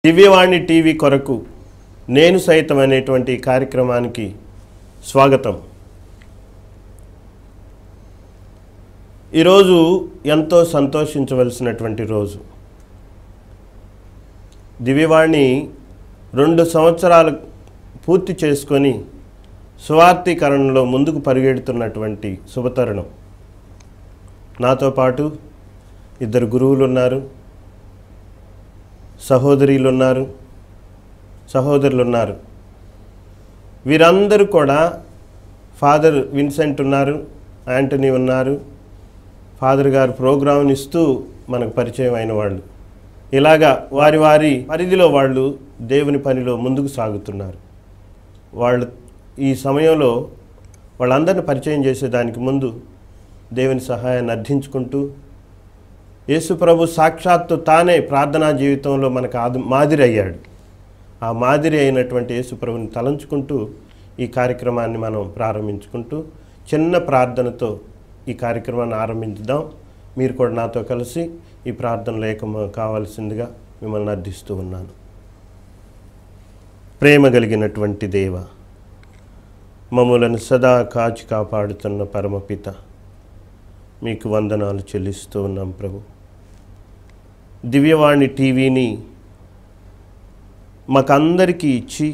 దివ్యవాణి TV కొరకు నేను సైతం అనేటువంటి ఈ కార్యక్రమానికి స్వాగతం ఈరోజు ఎంతో సంతోషించవలసినటువంటి రోజు దివ్యవాణి రెండు సంవత్సరాలు పూర్తి చేసుకొని స్వార్థీకరణలో ముందుకు పరిగెడుతున్నటువంటి శుభతరుణం నాతో పాటు ఇద్దరు గురువులు ఉన్నారు సహోదరులు ఉన్నారు సహోదరులు ఉన్నారు వీరందరూ కూడా ఫాదర్ విన్సెంట్ ఉన్నారు యాంటనీ ఉన్నారు ఫాదర్ గారు ప్రోగ్రాం ఇస్తూ మనకు పరిచయం అయిన వాళ్ళు ఇలాగా వారి వారి పరిధిలో వాళ్ళు దేవుని పనిలో ముందుకు సాగుతున్నారు వాళ్ళు ఈ సమయంలో వాళ్ళందరిని పరిచయం చేసేదానికి ముందు దేవుని సహాయాన్ని అర్థించుకుంటూ యేసు ప్రభు సాక్షాత్తు తానే ప్రార్థనా జీవితంలో మనకు ఆది మాదిరి అయ్యాడు ఆ మాదిరి అయినటువంటి యేసు ప్రభుని తలంచుకుంటూ ఈ కార్యక్రమాన్ని మనం ప్రారంభించుకుంటూ చిన్న ప్రార్థనతో ఈ కార్యక్రమాన్ని ఆరంభించుదాం మీరు కూడా నాతో కలిసి ఈ ప్రార్థనలో ఏకమ కావాల్సిందిగా మిమ్మల్ని అర్థిస్తూ ఉన్నాను ప్రేమ కలిగినటువంటి దేవ మమ్మలను సదా కాచి కాపాడుతున్న పరమపిత మీకు వందనాలు చెల్లిస్తూ ఉన్నాం ప్రభు దివ్యవాణి టీవీని మాకందరికీ ఇచ్చి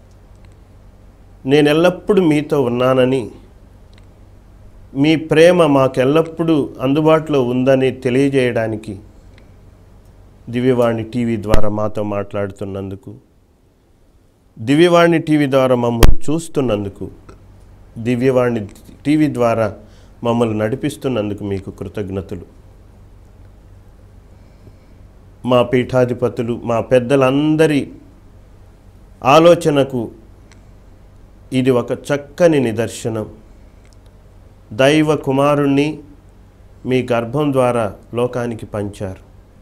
నేను ఎల్లప్పుడూ మీతో ఉన్నానని మీ ప్రేమ మాకెల్లప్పుడూ అందుబాటులో ఉందని తెలియజేయడానికి దివ్యవాణి టీవీ ద్వారా మాతో మాట్లాడుతున్నందుకు దివ్యవాణి టీవీ ద్వారా మమ్మల్ని చూస్తున్నందుకు దివ్యవాణి టీవీ ద్వారా మమ్మల్ని నడిపిస్తున్నందుకు మీకు కృతజ్ఞతలు మా పీఠాధిపతులు మా పెద్దలందరి ఆలోచనకు ఇది ఒక చక్కని నిదర్శనం దైవ కుమారుణ్ణి మీ గర్భం ద్వారా లోకానికి పంచారు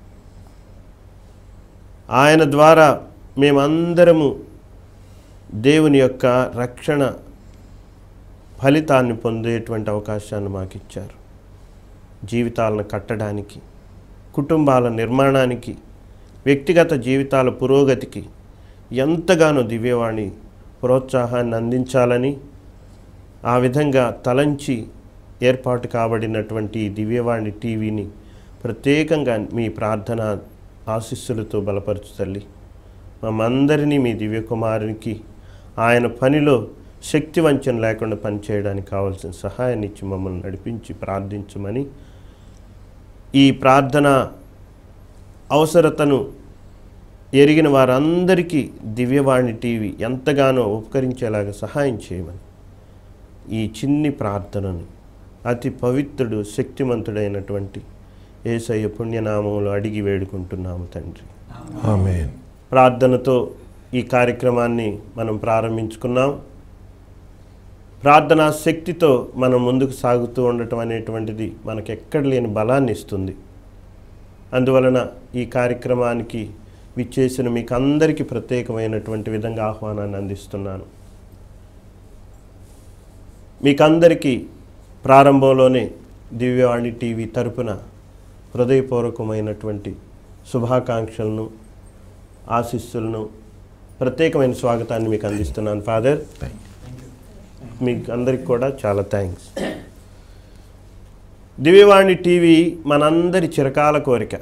ఆయన ద్వారా మేమందరము దేవుని యొక్క రక్షణ ఫలితాన్ని పొందేటువంటి అవకాశాన్ని మాకు ఇచ్చారు జీవితాలను కట్టడానికి కుటుంబాల నిర్మాణానికి వ్యక్తిగత జీవితాల పురోగతికి ఎంతగానో దివ్యవాణి ప్రోత్సాహాన్ని అందించాలని ఆ విధంగా తలంచి ఏర్పాటు కాబడినటువంటి ఈ దివ్యవాణి టీవీని ప్రత్యేకంగా మీ ప్రార్థన ఆశీస్సులతో బలపరచు తల్లి మమ్మందరినీ మీ దివ్యకుమారునికి ఆయన పనిలో శక్తి వంచన లేకుండా పనిచేయడానికి కావాల్సిన సహాయాన్ని ఇచ్చి మమ్మల్ని నడిపించి ప్రార్థించమని ఈ ప్రార్థన అవసరతను ఎరిగిన వారందరికీ దివ్యవాణి టీవీ ఎంతగానో ఉపకరించేలాగా సహాయం చేయమని ఈ చిన్ని ప్రార్థనను అతి పవిత్రుడు శక్తిమంతుడైనటువంటి ఏసయ్య పుణ్యనామంలో అడిగి వేడుకుంటున్నాము తండ్రి ఆమెన్ ప్రార్థనతో ఈ కార్యక్రమాన్ని మనం ప్రారంభించుకున్నాం ప్రార్థనా శక్తితో మనం ముందుకు సాగుతూ ఉండటం అనేటువంటిది మనకు ఎక్కడ లేని బలాన్ని ఇస్తుంది అందువలన ఈ కార్యక్రమానికి విచ్చేసిన మీకు అందరికీ ప్రత్యేకమైనటువంటి విధంగా ఆహ్వానాన్ని అందిస్తున్నాను మీకందరికీ ప్రారంభంలోనే దివ్యవాణి టీవీ తరపున హృదయపూర్వకమైనటువంటి శుభాకాంక్షలను ఆశీస్సులను ప్రత్యేకమైన స్వాగతాన్ని మీకు అందిస్తున్నాను ఫాదర్ మీకు అందరికి కూడా చాలా థ్యాంక్స్ దివ్యవాణి టీవీ మనందరి చిరకాల కోరిక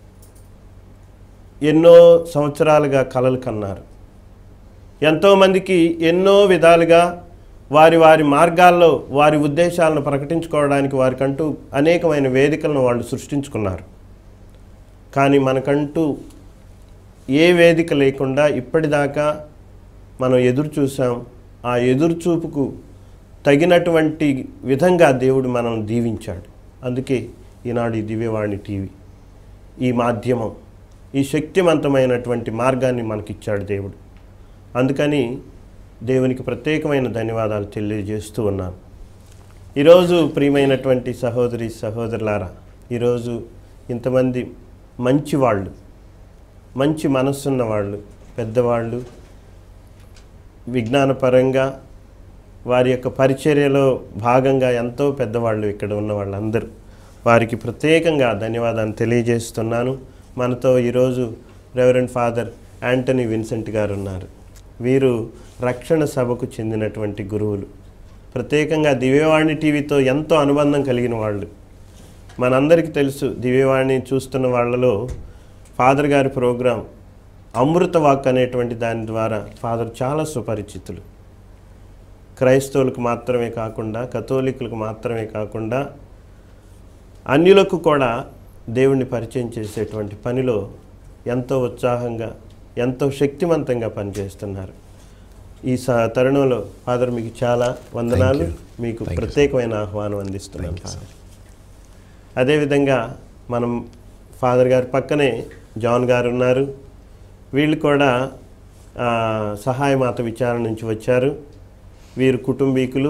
ఎన్నో సంవత్సరాలుగా కలలు కన్నారు ఎంతోమందికి ఎన్నో విధాలుగా వారి వారి మార్గాల్లో వారి ఉద్దేశాలను ప్రకటించుకోవడానికి వారికంటూ అనేకమైన వేదికలను వాళ్ళు సృష్టించుకున్నారు కానీ మనకంటూ ఏ వేదిక లేకుండా ఇప్పటిదాకా మనం ఎదురు చూసాం ఆ ఎదురు చూపుకు తగినటువంటి విధంగా దేవుడు మనం దీవించాడు అందుకే ఈనాడు ఈ దివ్యవాణి టీవీ ఈ మాధ్యమం ఈ శక్తివంతమైనటువంటి మార్గాన్ని మనకిచ్చాడు దేవుడు అందుకని దేవునికి ప్రత్యేకమైన ధన్యవాదాలు తెలియజేస్తూ ఉన్నాను ఈరోజు ప్రియమైనటువంటి సహోదరి సహోదరులారా ఈరోజు ఇంతమంది మంచి వాళ్ళు మంచి మనస్సున్న వాళ్ళు పెద్దవాళ్ళు విజ్ఞానపరంగా వారి యొక్క పరిచర్యలో భాగంగా ఎంతో పెద్దవాళ్ళు ఇక్కడ ఉన్న వాళ్ళందరూ వారికి ప్రత్యేకంగా ధన్యవాదాలు తెలియజేస్తున్నాను మనతో ఈరోజు రెవరెండ్ ఫాదర్ యాంటనీ విన్సెంట్ గారు ఉన్నారు వీరు రక్షణ సభకు చెందినటువంటి గురువులు ప్రత్యేకంగా దివ్యవాణి టీవీతో ఎంతో అనుబంధం కలిగిన వాళ్ళు మనందరికీ తెలుసు దివ్యవాణి చూస్తున్న వాళ్ళలో ఫాదర్ గారి ప్రోగ్రాం అమృత వాక్ అనేటువంటి దాని ద్వారా ఫాదర్ చాలా సుపరిచితులు క్రైస్తవులకు మాత్రమే కాకుండా కథోలికులకు మాత్రమే కాకుండా అన్యులకు కూడా దేవుణ్ణి పరిచయం చేసేటువంటి పనిలో ఎంతో ఉత్సాహంగా ఎంతో శక్తివంతంగా పనిచేస్తున్నారు ఈ స తరుణంలో ఫాదర్ మీకు చాలా వందనాలు Thank you. మీకు Thank you, ప్రత్యేకమైన ఆహ్వానం అందిస్తున్నాను Thank you, ఫాదర్ అదేవిధంగా మనం ఫాదర్ గారి పక్కనే జాన్ గారు ఉన్నారు వీళ్ళు కూడా ఆ, సహాయ మాత విచారణ నుంచి వచ్చారు వీరు కుటుంబీకులు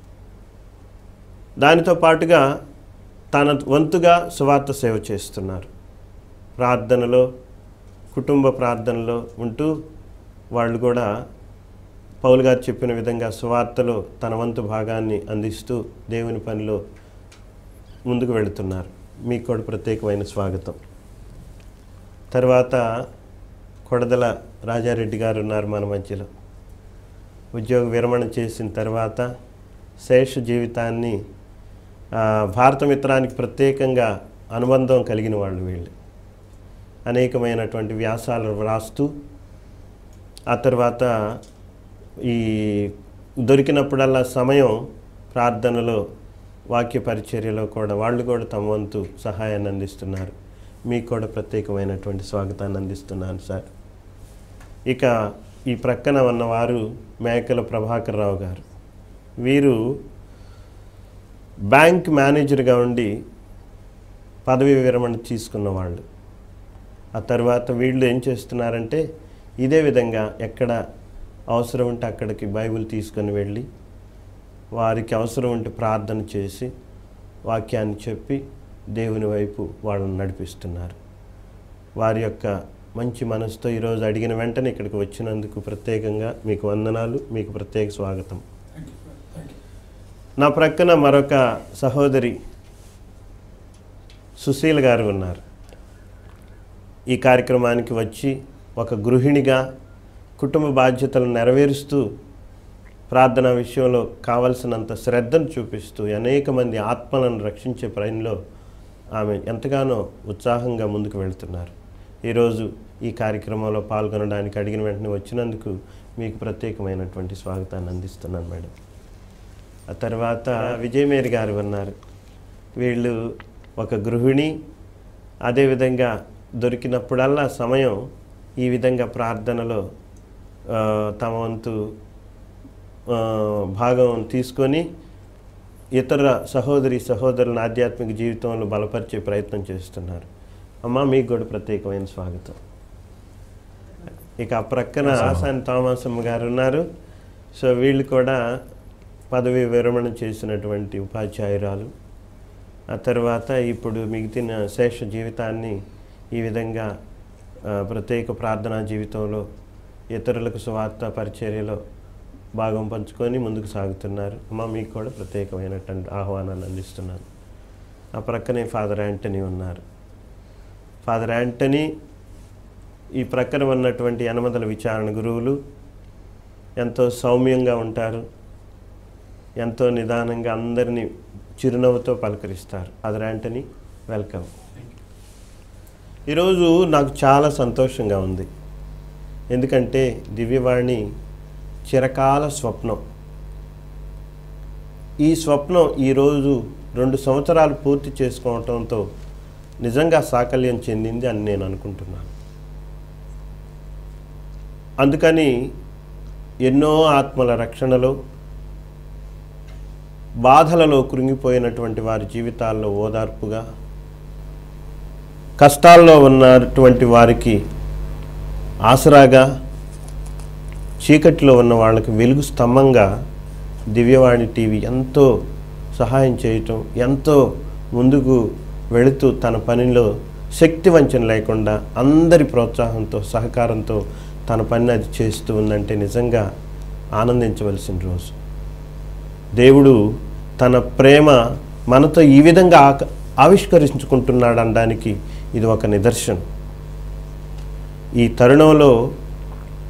దానితో పాటుగా తన వంతుగా సువార్త సేవ చేస్తున్నారు ప్రార్థనలో కుటుంబ ప్రార్థనలో ఉంటూ వాళ్ళు కూడా పౌలు గారు చెప్పిన విధంగా సువార్తలో తన వంతు భాగాన్ని అందిస్తూ దేవుని పనిలో ముందుకు వెళుతున్నారు మీకు కూడా ప్రత్యేకమైన స్వాగతం తర్వాత కొడదల రాజారెడ్డి గారు ఉన్నారు మన మధ్యలో ఉద్యోగ విరమణ చేసిన తర్వాత శేష జీవితాన్ని ఆ, భారత మిత్రానికి ప్రత్యేకంగా అనుబంధం కలిగిన వాళ్ళు వీళ్ళు అనేకమైనటువంటి వ్యాసాలు వ్రాస్తూ ఆ తర్వాత ఈ దొరికినప్పుడల్లా సమయం ప్రార్థనలో వాక్య పరిచర్యలో కూడా వాళ్ళు కూడా తమ వంతు సహాయాన్ని అందిస్తున్నారు మీకు కూడా ప్రత్యేకమైనటువంటి స్వాగతాన్ని అందిస్తున్నాను సార్ ఇక ఈ ప్రక్కన ఉన్నవారు మేకల ప్రభాకర్ రావు గారు వీరు బ్యాంక్ మేనేజర్గా ఉండి పదవి విరమణ తీసుకున్న వాళ్ళు ఆ తర్వాత వీళ్ళు ఏం చేస్తున్నారంటే ఇదే విధంగా ఎక్కడ అవసరం ఉంటే అక్కడికి బైబిల్ తీసుకొని వెళ్ళి వారికి అవసరం ఉంటే ప్రార్థన చేసి వాక్యాన్ని చెప్పి దేవుని వైపు వాళ్ళని నడిపిస్తున్నారు వారి యొక్క మంచి మనసుతో ఈరోజు అడిగిన వెంటనే ఇక్కడికి వచ్చినందుకు ప్రత్యేకంగా మీకు వందనాలు మీకు ప్రత్యేక స్వాగతం నా ప్రక్కన మరొక సహోదరి సుశీల్ గారు ఉన్నారు ఈ కార్యక్రమానికి వచ్చి ఒక గృహిణిగా కుటుంబ బాధ్యతలను నెరవేరుస్తూ ప్రార్థన విషయంలో కావలసినంత శ్రద్ధను చూపిస్తూ అనేక మంది ఆత్మలను రక్షించే ప్రయత్నంలో ఆమె ఎంతగానో ఉత్సాహంగా ముందుకు వెళ్తున్నారు ఈరోజు ఈ కార్యక్రమంలో పాల్గొనడానికి అడిగిన వెంటనే వచ్చినందుకు మీకు ప్రత్యేకమైనటువంటి స్వాగతాన్ని అందిస్తున్నాను మేడం ఆ తర్వాత విజయమేరి గారు ఉన్నారు వీళ్ళు ఒక గృహిణి అదేవిధంగా దొరికినప్పుడల్లా సమయం ఈ విధంగా ప్రార్థనలో ఆ, తమ వంతు ఆ, భాగం తీసుకొని ఇతర సహోదరి సహోదరులను ఆధ్యాత్మిక జీవితంలో బలపరిచే ప్రయత్నం చేస్తున్నారు అమ్మ మీకు కూడా ప్రత్యేకమైన స్వాగతం ఇక ఆ ప్రక్కన ఆసాని థామసమ్మ గారు ఉన్నారు సో వీళ్ళు కూడా పదవి విరమణ చేసినటువంటి ఉపాధ్యాయురాలు ఆ తర్వాత ఇప్పుడు మిగిలిన శేష జీవితాన్ని ఈ విధంగా ఆ, ప్రత్యేక ప్రార్థనా జీవితంలో ఇతరులకు స్వార్థ పరిచర్యలో భాగం పంచుకొని ముందుకు సాగుతున్నారు అమ్మ మీకు కూడా ప్రత్యేకమైనటువంటి ఆహ్వానాన్ని అందిస్తున్నాను ఆ ప్రక్కనే ఫాదర్ యాంటనీ ఉన్నారు ఫాదర్ యాంటనీ ఈ ప్రక్కన ఉన్నటువంటి యనమదల విచారణ గురువులు ఎంతో సౌమ్యంగా ఉంటారు ఎంతో నిదానంగా అందరినీ చిరునవ్వుతో పలకరిస్తారు ఫాదర్ యాంటనీ వెల్కమ్ ఈరోజు నాకు చాలా సంతోషంగా ఉంది ఎందుకంటే దివ్యవాణి చిరకాల స్వప్నం ఈ స్వప్నం ఈరోజు రెండు సంవత్సరాలు పూర్తి చేసుకోవటంతో నిజంగా సాకల్యం చెందింది అని నేను అనుకుంటున్నాను అందుకని ఎన్నో ఆత్మల రక్షణలో బాధలలో కృంగిపోయినటువంటి వారి జీవితాల్లో ఓదార్పుగా కష్టాల్లో ఉన్నటువంటి వారికి ఆసరాగా చీకటిలో ఉన్న వాళ్ళకి వెలుగు స్తంభంగా దివ్యవాణి టీవీ ఎంతో సహాయం చేయటం ఎంతో ముందుకు వెళుతూ తన పనిలో శక్తి వంచన లేకుండా అందరి ప్రోత్సాహంతో సహకారంతో తన పని అది చేస్తూ ఉందంటే నిజంగా ఆనందించవలసిన రోజు దేవుడు తన ప్రేమ మనతో ఈ విధంగా ఆక- ఆవిష్కరించుకుంటున్నాడు అనడానికి ఇది ఒక నిదర్శనం ఈ తరుణంలో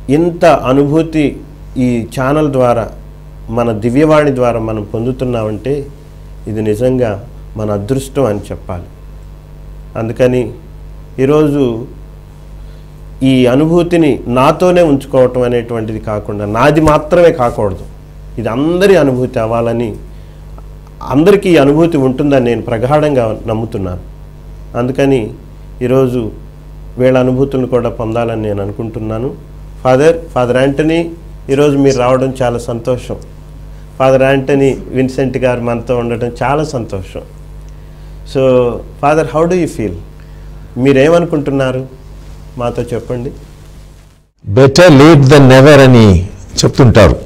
ఇంత అనుభూతి ఈ ఛానల్ ద్వారా మన దివ్యవాణి ద్వారా మనం పొందుతున్నామంటే ఇది నిజంగా మన అదృష్టం అని చెప్పాలి అందుకని ఈరోజు ఈ అనుభూతిని నాతోనే ఉంచుకోవటం అనేటువంటిది కాకుండా నాది మాత్రమే కాకూడదు ఇది అందరి అనుభూతి అవ్వాలని అందరికీ ఈ అనుభూతి ఉంటుందని నేను ప్రగాఢంగా నమ్ముతున్నాను అందుకని ఈరోజు వీళ్ళ అనుభూతులను కూడా పొందాలని నేను అనుకుంటున్నాను ఫాదర్ ఫాదర్ యాంటనీ ఈరోజు మీరు రావడం చాలా సంతోషం ఫాదర్ యాంటనీ విన్సెంట్ గారు మనతో ఉండటం చాలా సంతోషం so father how do you feel మీరేమనుకుంటున్నారు మాతో చెప్పండి బెటర్ లేట్ దెన్ నెవర్ అని చెప్తుంటారు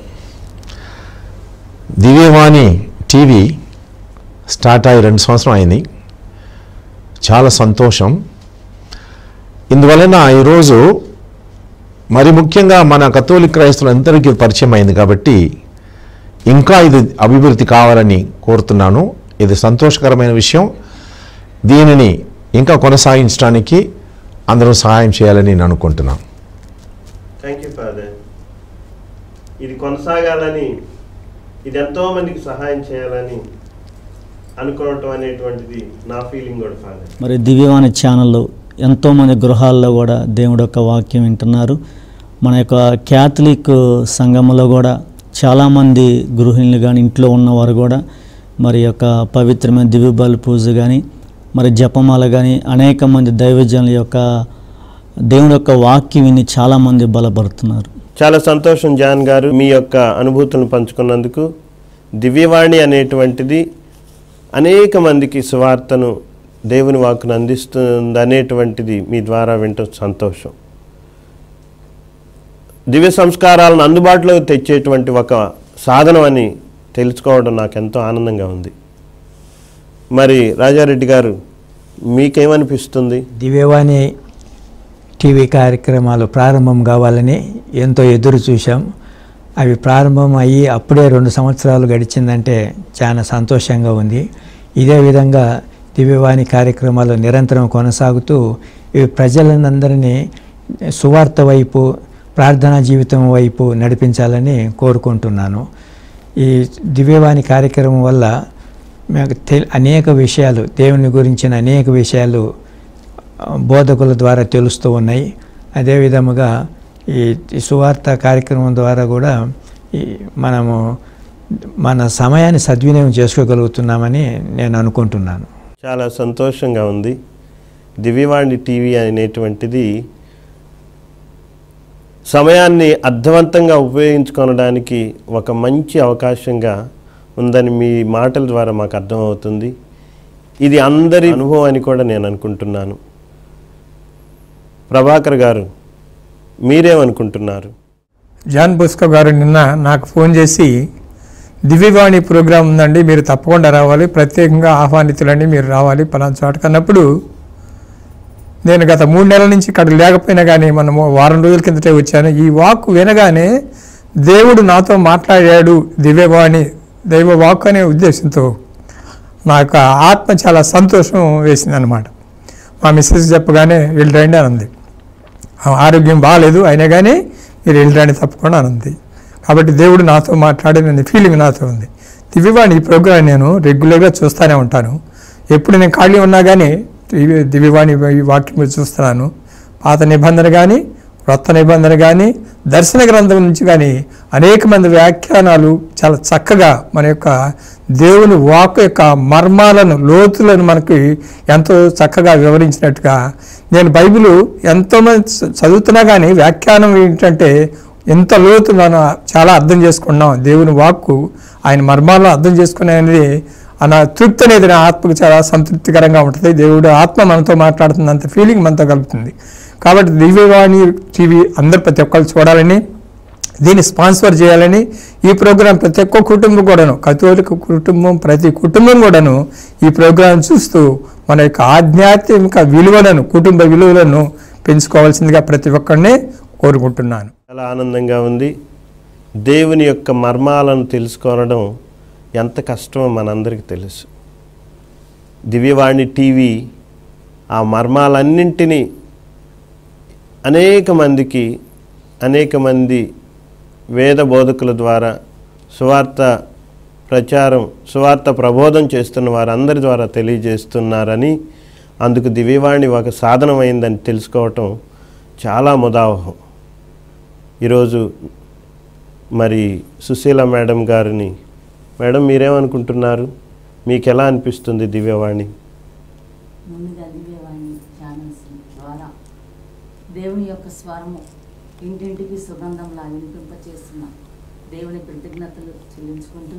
దివ్యవాణి టీవీ స్టార్ట్ అయ్యి రెండు సంవత్సరం అయింది చాలా సంతోషం ఇందువలన ఈరోజు మరి ముఖ్యంగా మన కథోలిక్ క్రైస్తవులందరికీ పరిచయం అయింది కాబట్టి ఇంకా ఇది అభివృద్ధి కావాలని కోరుతున్నాను ఇది సంతోషకరమైన విషయం దీనిని ఇంకా కొనసాగించడానికి అందరూ సహాయం చేయాలని నేను అనుకుంటున్నాను థ్యాంక్ యూ ఫాదర్ ఇది కొనసాగాలని ఇది ఎంతో మందికి సహాయం చేయాలని అనుకోవటం అనేటువంటిది నా ఫీలింగ్ కూడా ఫాదర్ మరి దివ్యవాణి ఛానల్లో ఎంతోమంది గృహాల్లో కూడా దేవుడి యొక్క వాక్యం వింటున్నారు మన యొక్క క్యాథలిక్ సంఘంలో కూడా చాలామంది గృహిణులు కానీ ఇంట్లో ఉన్నవారు కూడా మరి యొక్క పవిత్రమైన దివ్య బలి పూజ కానీ మరి జపమాల కానీ అనేక మంది దైవజనుల యొక్క దేవుడి యొక్క వాక్యం విని చాలామంది బలపడుతున్నారు చాలా సంతోషం జాన్ గారు మీ యొక్క అనుభూతులను పంచుకున్నందుకు దివ్యవాణి అనేటువంటిది అనేక మందికి సువార్తను దేవుని వాక్కును అందిస్తుంది అనేటువంటిది మీ ద్వారా వింటూ సంతోషం దివ్య సంస్కారాలను అందుబాటులోకి తెచ్చేటువంటి ఒక సాధనం అని తెలుసుకోవడం నాకు ఎంతో ఆనందంగా ఉంది మరి రాజారెడ్డి గారు మీకేమనిపిస్తుంది దివ్యవాణి టీవీ కార్యక్రమాలు ప్రారంభం కావాలని ఎంతో ఎదురు చూశాం అవి ప్రారంభం అయ్యి అప్పుడే రెండు సంవత్సరాలు గడిచిందంటే చాలా సంతోషంగా ఉంది ఇదే విధంగా దివ్యవాణి కార్యక్రమాలు నిరంతరం కొనసాగుతూ ఇవి ప్రజలందరినీ సువార్త వైపు ప్రార్థనా జీవితం వైపు నడిపించాలని కోరుకుంటున్నాను ఈ దివ్యవాణి కార్యక్రమం వల్ల మాకు తె అనేక విషయాలు దేవుని గురించిన అనేక విషయాలు ఆ, బోధకుల ద్వారా తెలుస్తూ ఉన్నాయి అదే విధముగా ఈ ఈ సువార్త కార్యక్రమం ద్వారా కూడా ఈ మనము మన సమయాన్ని సద్వినియోగం చేసుకోగలుగుతున్నామని నేను అనుకుంటున్నాను చాలా సంతోషంగా ఉంది దివ్యవాణి టీవీ అనేటువంటిది సమయాన్ని అర్థవంతంగా ఉపయోగించుకోవడానికి ఒక మంచి అవకాశంగా ఉందని మీ మాటల ద్వారా మాకు అర్థమవుతుంది ఇది అందరి అనుభవం అని కూడా నేను అనుకుంటున్నాను ప్రభాకర్ గారు మీరేమనుకుంటున్నారు జాన్ బోస్కో గారు నిన్న నాకు ఫోన్ చేసి దివ్యవాణి ప్రోగ్రాం ఉందండి మీరు తప్పకుండా రావాలి ప్రత్యేకంగా ఆహ్వానితులండి మీరు రావాలి పలానా చోటకి అన్నప్పుడు నేను గత మూడు నెలల నుంచి ఇక్కడ లేకపోయినా కానీ మనము వారం రోజుల కిందటే వచ్చాను ఈ వాక్ వినగానే దేవుడు నాతో మాట్లాడాడు దివ్యవాణి దైవ వాక్ అనే ఉద్దేశంతో నాకు ఆ ఆత్మ చాలా సంతోషం వేసింది అనమాట మా మిస్సెస్ చెప్పగానే వీళ్ళు రండి అని అంది ఆ ఆరోగ్యం బాగాలేదు అయినా కానీ మీరు వెళ్ళడానికి తప్పకుండా అని ఉంది కాబట్టి దేవుడు నాతో మాట్లాడిన ఫీలింగ్ నాతో ఉంది దివ్యవాణి ఈ ప్రోగ్రాం నేను రెగ్యులర్గా చూస్తూనే ఉంటాను ఎప్పుడు నేను ఖాళీ ఉన్నా కానీ దివ్య- దివ్యవాణి ఈ వాక్యం మీద చూస్తున్నాను పాత నిబంధన కానీ క్రొత్త నిబంధన కానీ దర్శన గ్రంథం నుంచి కానీ అనేక మంది వ్యాఖ్యానాలు చాలా చక్కగా మన యొక్క దేవుని వాక్ యొక్క మర్మాలను లోతులను మనకి ఎంతో చక్కగా వివరించినట్టుగా నేను బైబిల్ ఎంతోమంది చ- చదువుతున్నా కానీ వ్యాఖ్యానం ఏంటంటే ఎంత లోతు మనం చాలా అర్థం చేసుకున్నాం దేవుని వాక్కు ఆయన మర్మాలను అర్థం చేసుకునే అనేది అన్న తృప్తి అనేది నా ఆత్మకు చాలా సంతృప్తికరంగా ఉంటుంది దేవుడు ఆత్మ మనతో మాట్లాడుతుంది అంత ఫీలింగ్ మనతో కలుగుతుంది కాబట్టి దివ్యవాణి టీవీ అందరు ప్రతి ఒక్కరు చూడాలని దీన్ని స్పాన్సర్ చేయాలని ఈ ప్రోగ్రాం ప్రతి ఒక్క కుటుంబం కూడాను కథోలిక కుటుంబం ప్రతి కుటుంబం కూడాను ఈ ప్రోగ్రాం చూస్తూ మన యొక్క ఆధ్యాత్మిక విలువలను కుటుంబ విలువలను పెంచుకోవాల్సిందిగా ప్రతి ఒక్కరిని కోరుకుంటున్నాను చాలా ఆనందంగా ఉంది దేవుని యొక్క మర్మాలను తెలుసుకోవడం ఎంత కష్టమో మనందరికీ తెలుసు దివ్యవాణి టీవీ ఆ మర్మాలన్నింటినీ అనేక మందికి అనేక మంది వేద బోధకుల ద్వారా సువార్త ప్రచారం సువార్త ప్రబోధం చేస్తున్న వారందరి ద్వారా తెలియజేస్తున్నారని అందుకు దివ్యవాణి ఒక సాధనమైందని తెలుసుకోవటం చాలా ముదావహం ఈరోజు మరి సుశీల మేడం గారిని మేడం మీరేమనుకుంటున్నారు మీకు ఎలా అనిపిస్తుంది దివ్యవాణి ముందుగా దివ్యవాణి ఛానల్స్ ద్వారా దేవుని యొక్క స్వరము ఇంటింటికి సుగంధంలా వినిపింపచేస్తున్న దేవుని కృతజ్ఞతలు చెల్లించుకుంటూ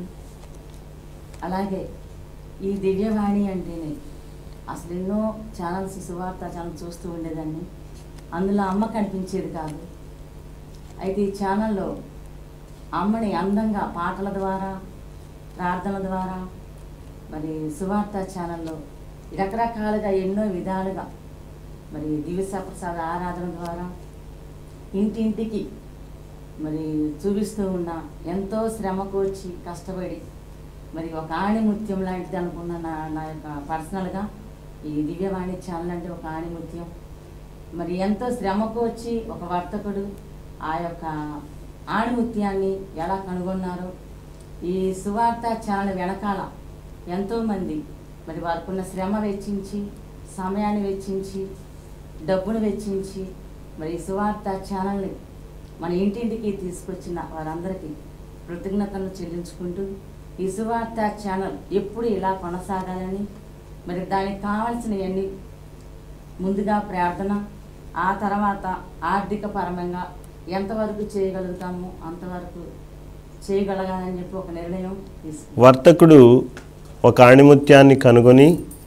అలాగే ఈ దివ్యవాణి అంటేనే అసలు ఎన్నో ఛానల్స్ సువార్త ఛానల్ చూస్తూ ఉండేదాన్ని అందులో అమ్మ కనిపించేది కాదు అయితే ఈ ఛానల్లో అమ్మని అందంగా పాటల ద్వారా ప్రార్థనల ద్వారా మరి సువార్త ఛానల్లో రకరకాలుగా ఎన్నో విధాలుగా మరి దివ్యస ప్రసాద ఆరాధన ద్వారా ఇంటింటికి మరి చూపిస్తూ ఉన్న ఎంతో శ్రమకు వచ్చి కష్టపడి మరి ఒక ఆణిముత్యం లాంటిది అనుకున్న నా నా యొక్క పర్సనల్గా ఈ దివ్యవాణి ఛానల్ అంటే ఒక ఆణిముత్యం మరి ఎంతో శ్రమకు వచ్చి ఒక వర్తకుడు ఆ యొక్క ఆణిముత్యాన్ని ఎలా కనుగొన్నారో ఈ సువార్త ఛానల్ వెనకాల ఎంతోమంది మరి వారికున్న శ్రమ వెచ్చించి సమయాన్ని వెచ్చించి డబ్బును వెచ్చించి మరి ఈ సువార్త ఛానల్ని మన ఇంటింటికి తీసుకొచ్చిన వారందరికీ కృతజ్ఞతలు చెల్లించుకుంటూ ఈ సువార్త ఛానల్ ఎప్పుడు ఇలా కొనసాగాలని మరి దానికి కావాల్సినవన్నీ ముందుగా ప్రార్థన ఆ తర్వాత ఆర్థిక పరమంగా ఎంతవరకు చేయగలుగుతామో అంతవరకు చేయగలగాలని చెప్పి ఒక నిర్ణయం తీసుకు వర్తకుడు ఒక ఆణిముత్యాన్ని కనుగొని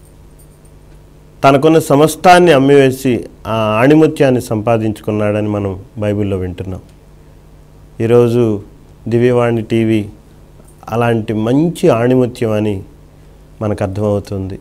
తనకున్న సమస్తాన్ని అమ్మివేసి ఆ ఆణిముత్యాన్ని సంపాదించుకున్నాడని మనం బైబిల్లో వింటున్నాం ఈరోజు దివ్యవాణి టీవీ అలాంటి మంచి ఆణిముత్యం అని మనకు అర్థమవుతుంది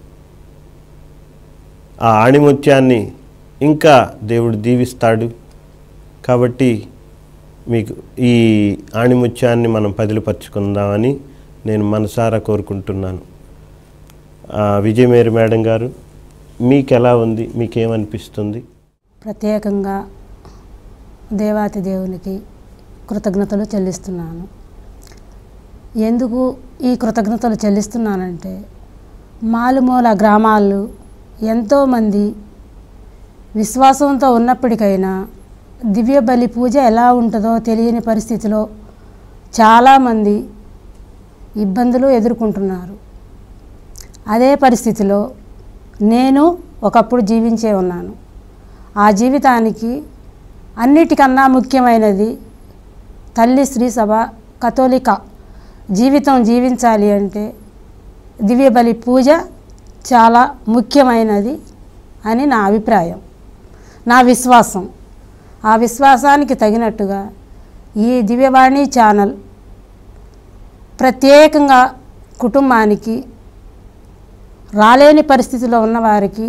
ఆ ఆణిముత్యాన్ని ఇంకా దేవుడు దీవిస్తాడు కాబట్టి మీకు ఈ ఆణిముత్యాన్ని మనం పదిలిపరుచుకుందామని నేను మనసారా కోరుకుంటున్నాను ఆ, విజయమేరి మేడం గారు మీకు ఎలా ఉంది మీకేమనిపిస్తుంది ప్రత్యేకంగా దేవాతి దేవునికి కృతజ్ఞతలు చెల్లిస్తున్నాను ఎందుకు ఈ కృతజ్ఞతలు చెల్లిస్తున్నానంటే మారుమూల గ్రామాలు ఎంతోమంది విశ్వాసంతో ఉన్నప్పటికైనా దివ్య బలి పూజ ఎలా ఉంటుందో తెలియని పరిస్థితిలో చాలామంది ఇబ్బందులు ఎదుర్కొంటున్నారు అదే పరిస్థితిలో నేను ఒకప్పుడు జీవించే ఉన్నాను ఆ జీవితానికి అన్నిటికన్నా ముఖ్యమైనది తల్లి శ్రీ సభ కథోలిక జీవితం జీవించాలి అంటే దివ్యబలి పూజ చాలా ముఖ్యమైనది అని నా అభిప్రాయం నా విశ్వాసం ఆ విశ్వాసానికి తగినట్టుగా ఈ దివ్యవాణి ఛానల్ ప్రత్యేకంగా కుటుంబానికి రాలేని పరిస్థితిలో ఉన్నవారికి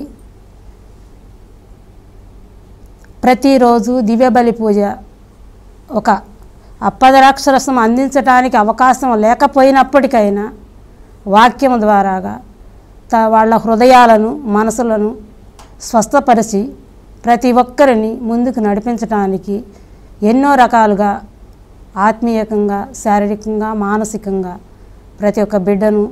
ప్రతిరోజు దివ్యబలి పూజ ఒక అప్పదరాక్షరసం అందించడానికి అవకాశం లేకపోయినప్పటికైనా వాక్యం ద్వారాగా త వాళ్ళ హృదయాలను మనసులను స్వస్థపరిచి ప్రతి ఒక్కరిని ముందుకు నడిపించడానికి ఎన్నో రకాలుగా ఆత్మీయకంగా శారీరకంగా మానసికంగా ప్రతి ఒక్క బిడ్డను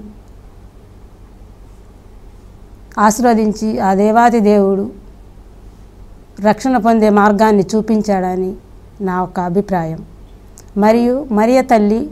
ఆశీర్వదించి ఆ దేవాది దేవుడు రక్షణ పొందే మార్గాన్ని చూపించాడని నా ఒక అభిప్రాయం మరియు మరియ తల్లి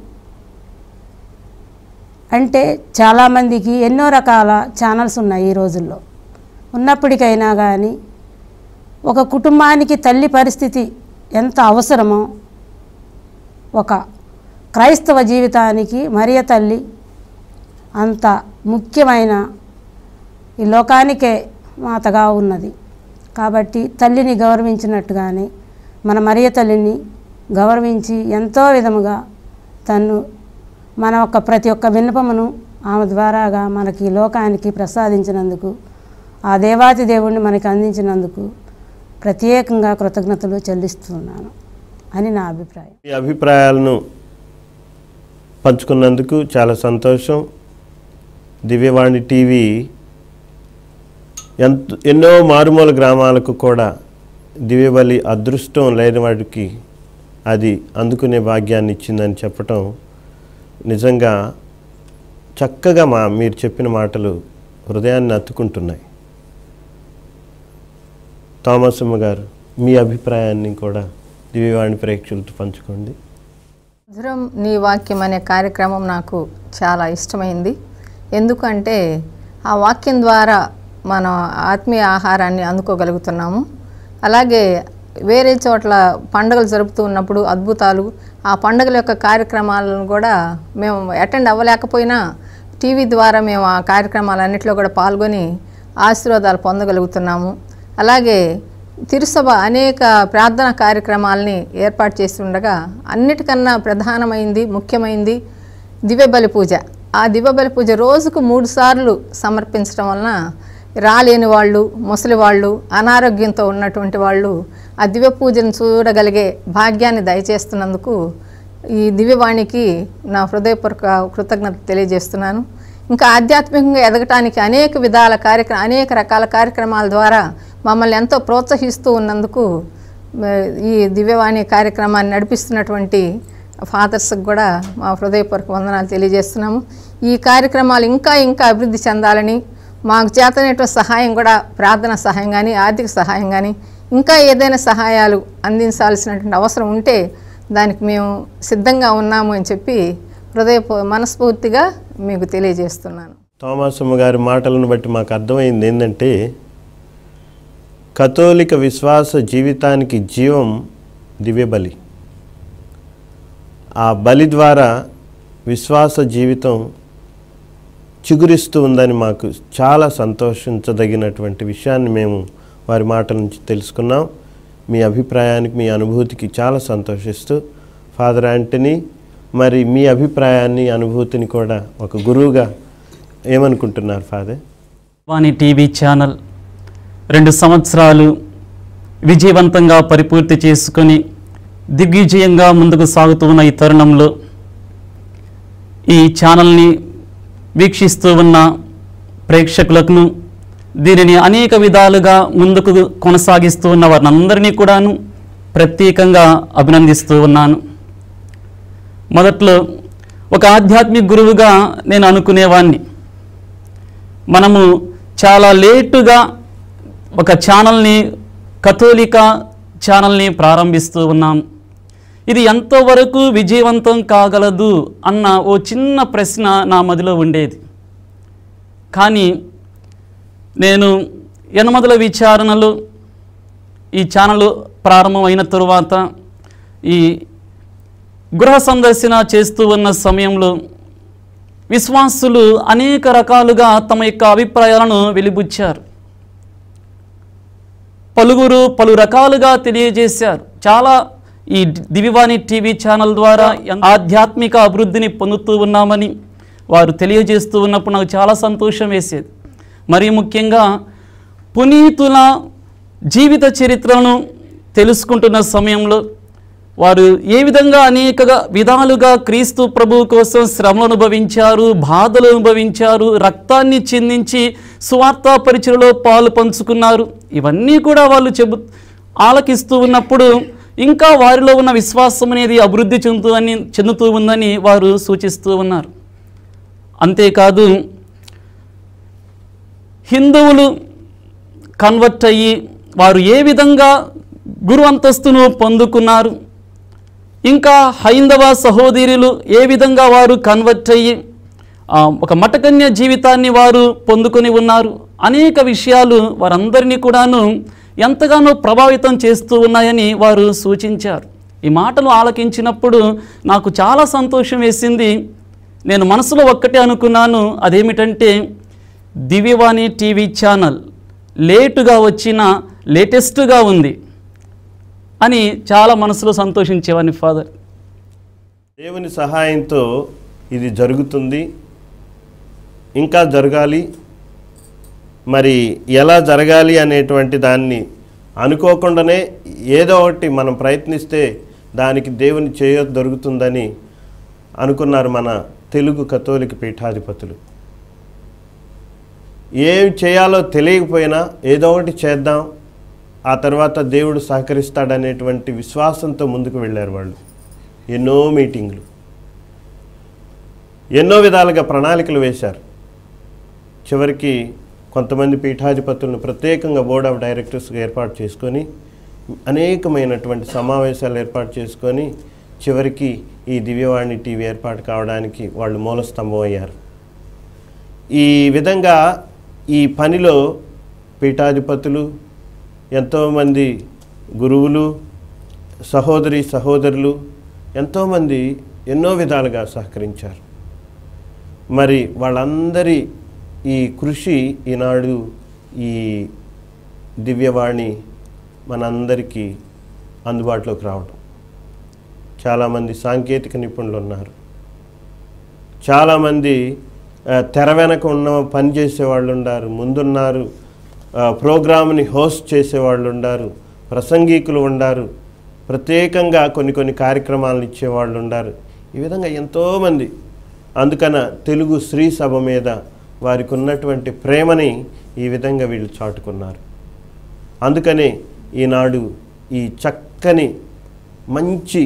అంటే చాలామందికి ఎన్నో రకాల ఛానల్స్ ఉన్నాయి ఈ రోజుల్లో ఉన్నప్పటికైనా కానీ ఒక కుటుంబానికి తల్లి పరిస్థితి ఎంత అవసరమో ఒక క్రైస్తవ జీవితానికి మరియ తల్లి అంత ముఖ్యమైన ఈ లోకానికే మాతగా ఉన్నది కాబట్టి తల్లిని గౌరవించినట్టుగానే మన మరియ తల్లిని గౌరవించి ఎంతో విధముగా తను మన యొక్క ప్రతి ఒక్క విన్నపమును ఆమె ద్వారాగా మనకి ఈ లోకానికి ప్రసాదించినందుకు ఆ దేవాతి దేవుణ్ణి మనకి అందించినందుకు ప్రత్యేకంగా కృతజ్ఞతలు చెల్లిస్తున్నాను అని నా అభిప్రాయం మీ అభిప్రాయాలను పంచుకున్నందుకు చాలా సంతోషం దివ్యవాణి టీవీ ఎంత ఎన్నో మారుమూల గ్రామాలకు కూడా దివ్యబలి అదృష్టం లేని వాడికి అది అందుకునే భాగ్యాన్ని ఇచ్చిందని చెప్పటం నిజంగా చక్కగా మా మీరు చెప్పిన మాటలు హృదయాన్ని అత్తుకుంటున్నాయి థామసమ్మ గారు మీ అభిప్రాయాన్ని కూడా దివ్యవాణి ప్రేక్షకులతో పంచుకోండి మధురం నీ వాక్యం అనే కార్యక్రమం నాకు చాలా ఇష్టమైంది ఎందుకంటే ఆ వాక్యం ద్వారా మనం ఆత్మీయ ఆహారాన్ని అందుకోగలుగుతున్నాము అలాగే వేరే చోట్ల పండుగలు జరుపుతూ ఉన్నప్పుడు అద్భుతాలు ఆ పండుగల యొక్క కార్యక్రమాలను కూడా మేము అటెండ్ అవ్వలేకపోయినా టీవీ ద్వారా మేము ఆ కార్యక్రమాలన్నింటిలో కూడా పాల్గొని ఆశీర్వాదాలు పొందగలుగుతున్నాము అలాగే తిరుసభ అనేక ప్రార్థన కార్యక్రమాలని ఏర్పాటు చేసి ఉండగా అన్నిటికన్నా ప్రధానమైంది ముఖ్యమైనది దివ్యబలి పూజ ఆ దివ్యబలి పూజ రోజుకు మూడు సార్లు సమర్పించడం వలన రాలేని వాళ్ళు ముసలి వాళ్ళు అనారోగ్యంతో ఉన్నటువంటి వాళ్ళు ఆ దివ్య పూజను చూడగలిగే భాగ్యాన్ని దయచేస్తున్నందుకు ఈ దివ్యవాణికి నా హృదయపూర్వక కృతజ్ఞత తెలియజేస్తున్నాను ఇంకా ఆధ్యాత్మికంగా ఎదగటానికి అనేక విధాల కార్యక్రమ అనేక రకాల కార్యక్రమాల ద్వారా మమ్మల్ని ఎంతో ప్రోత్సహిస్తూ ఉన్నందుకు మ, ఈ దివ్యవాణి కార్యక్రమాన్ని నడిపిస్తున్నటువంటి ఫాదర్స్కి కూడా మా హృదయపూర్వక వందనాలు తెలియజేస్తున్నాము ఈ కార్యక్రమాలు ఇంకా ఇంకా అభివృద్ధి చెందాలని మాకు చేతనేటువంటి సహాయం కూడా ప్రార్థన సహాయం కానీ ఆర్థిక సహాయం కానీ ఇంకా ఏదైనా సహాయాలు అందించాల్సినటువంటి అవసరం ఉంటే దానికి మేము సిద్ధంగా ఉన్నాము అని చెప్పి హృదయ మనస్ఫూర్తిగా మీకు తెలియజేస్తున్నాను థామసమ్మ గారి మాటలను బట్టి మాకు అర్థమైంది ఏంటంటే కథోలిక విశ్వాస జీవితానికి జీవం దివ్యబలి ఆ బలి ద్వారా విశ్వాస జీవితం చిగురిస్తూ ఉందని మాకు చాలా సంతోషించదగినటువంటి విషయాన్ని మేము వారి మాటల నుంచి తెలుసుకున్నాం మీ అభిప్రాయానికి మీ అనుభూతికి చాలా సంతోషిస్తూ ఫాదర్ యాంటనీ మరి మీ అభిప్రాయాన్ని అనుభూతిని కూడా ఒక గురువుగా ఏమనుకుంటున్నారు ఫాదర్ వాణి టీవీ ఛానల్ రెండు సంవత్సరాలు విజయవంతంగా పరిపూర్తి చేసుకొని దిగ్విజయంగా ముందుకు సాగుతూ ఉన్న ఈ తరుణంలో ఈ ఛానల్ని వీక్షిస్తూ ఉన్న ప్రేక్షకులకు దీనిని అనేక విధాలుగా ముందుకు కొనసాగిస్తూ ఉన్న వారినందరినీ కూడాను ప్రత్యేకంగా అభినందిస్తూ ఉన్నాను మొదట్లో ఒక ఆధ్యాత్మిక గురువుగా నేను అనుకునేవాణ్ణి మనము చాలా లేటుగా ఒక ఛానల్ని కథోలిక ఛానల్ని ప్రారంభిస్తూ ఉన్నాం ఇది ఎంతవరకు విజయవంతం కాగలదు అన్న ఓ చిన్న ప్రశ్న నా మదిలో ఉండేది కానీ నేను ఎనమదుల విచారణలో ఈ ఛానల్ ప్రారంభమైన తరువాత ఈ గృహ సందర్శన చేస్తూ ఉన్న సమయంలో విశ్వాసులు అనేక రకాలుగా తమ యొక్క అభిప్రాయాలను వెలిబుచ్చారు పలువురు పలు రకాలుగా తెలియజేశారు చాలా ఈ దివివాణి టీవీ ఛానల్ ద్వారా ఎంత ఆధ్యాత్మిక అభివృద్ధిని పొందుతూ ఉన్నామని వారు తెలియజేస్తూ ఉన్నప్పుడు నాకు చాలా సంతోషం వేసేది మరీ ముఖ్యంగా పునీతుల జీవిత చరిత్రను తెలుసుకుంటున్న సమయంలో వారు ఏ విధంగా అనేక విధాలుగా క్రీస్తు ప్రభు కోసం శ్రమలు అనుభవించారు బాధలు అనుభవించారు రక్తాన్ని చిందించి స్వార్థ పరిచయలో పాలు పంచుకున్నారు ఇవన్నీ కూడా వాళ్ళు చెబు ఆలకిస్తూ ఉన్నప్పుడు ఇంకా వారిలో ఉన్న విశ్వాసం అనేది అభివృద్ధి చెందుతుందని చెందుతూ ఉందని వారు సూచిస్తూ ఉన్నారు అంతేకాదు హిందువులు కన్వర్ట్ అయ్యి వారు ఏ విధంగా గురు అంతస్తును పొందుకున్నారు ఇంకా హైందవ సహోదరులు ఏ విధంగా వారు కన్వర్ట్ అయ్యి ఆ, ఒక మటకన్య జీవితాన్ని వారు పొందుకొని ఉన్నారు అనేక విషయాలు వారందరినీ కూడాను ఎంతగానో ప్రభావితం చేస్తూ ఉన్నాయని వారు సూచించారు ఈ మాటలు ఆలకించినప్పుడు నాకు చాలా సంతోషం వేసింది నేను మనసులో ఒక్కటే అనుకున్నాను అదేమిటంటే దివ్యవాణి టీవీ ఛానల్ లేటుగా వచ్చిన లేటెస్ట్గా ఉంది అని చాలా మనసులో సంతోషించేవాడిని ఫాదర్ దేవుని సహాయంతో ఇది జరుగుతుంది ఇంకా జరగాలి మరి ఎలా జరగాలి అనేటువంటి దాన్ని అనుకోకుండానే ఏదో ఒకటి మనం ప్రయత్నిస్తే దానికి దేవుని చేయ దొరుకుతుందని అనుకున్నారు మన తెలుగు కథోలిక పీఠాధిపతులు ఏం చేయాలో తెలియకపోయినా ఏదో ఒకటి చేద్దాం ఆ తర్వాత దేవుడు సహకరిస్తాడనేటువంటి విశ్వాసంతో ముందుకు వెళ్ళారు వాళ్ళు ఎన్నో మీటింగ్లు ఎన్నో విధాలుగా ప్రణాళికలు వేశారు చివరికి కొంతమంది పీఠాధిపతులను ప్రత్యేకంగా బోర్డ్ ఆఫ్ డైరెక్టర్స్గా ఏర్పాటు చేసుకొని అనేకమైనటువంటి సమావేశాలు ఏర్పాటు చేసుకొని చివరికి ఈ దివ్యవాణి టీవీ ఏర్పాటు కావడానికి వాళ్ళు మూలస్తంభం అయ్యారు ఈ విధంగా ఈ పనిలో పీఠాధిపతులు ఎంతోమంది గురువులు సహోదరి సహోదరులు ఎంతోమంది ఎన్నో విధాలుగా సహకరించారు మరి వాళ్ళందరి ఈ కృషి ఈనాడు ఈ దివ్యవాణి మనందరికీ అందుబాటులోకి రావడం చాలామంది సాంకేతిక నిపుణులు ఉన్నారు చాలామంది ఆ, తెర వెనక ఉన్న పని చేసేవాళ్ళు ఉన్నారు ముందున్నారు ఆ, ప్రోగ్రామ్ని హోస్ట్ చేసేవాళ్ళు ఉన్నారు ప్రసంగికులు ఉండారు ప్రత్యేకంగా కొన్ని కొన్ని కార్యక్రమాలను ఇచ్చేవాళ్ళు ఉండారు ఈ విధంగా ఎంతోమంది అందుకన తెలుగు శ్రీ సభ మీద వారికి ఉన్నటువంటి ప్రేమని ఈ విధంగా వీళ్ళు చాటుకున్నారు అందుకనే ఈనాడు ఈ చక్కని మంచి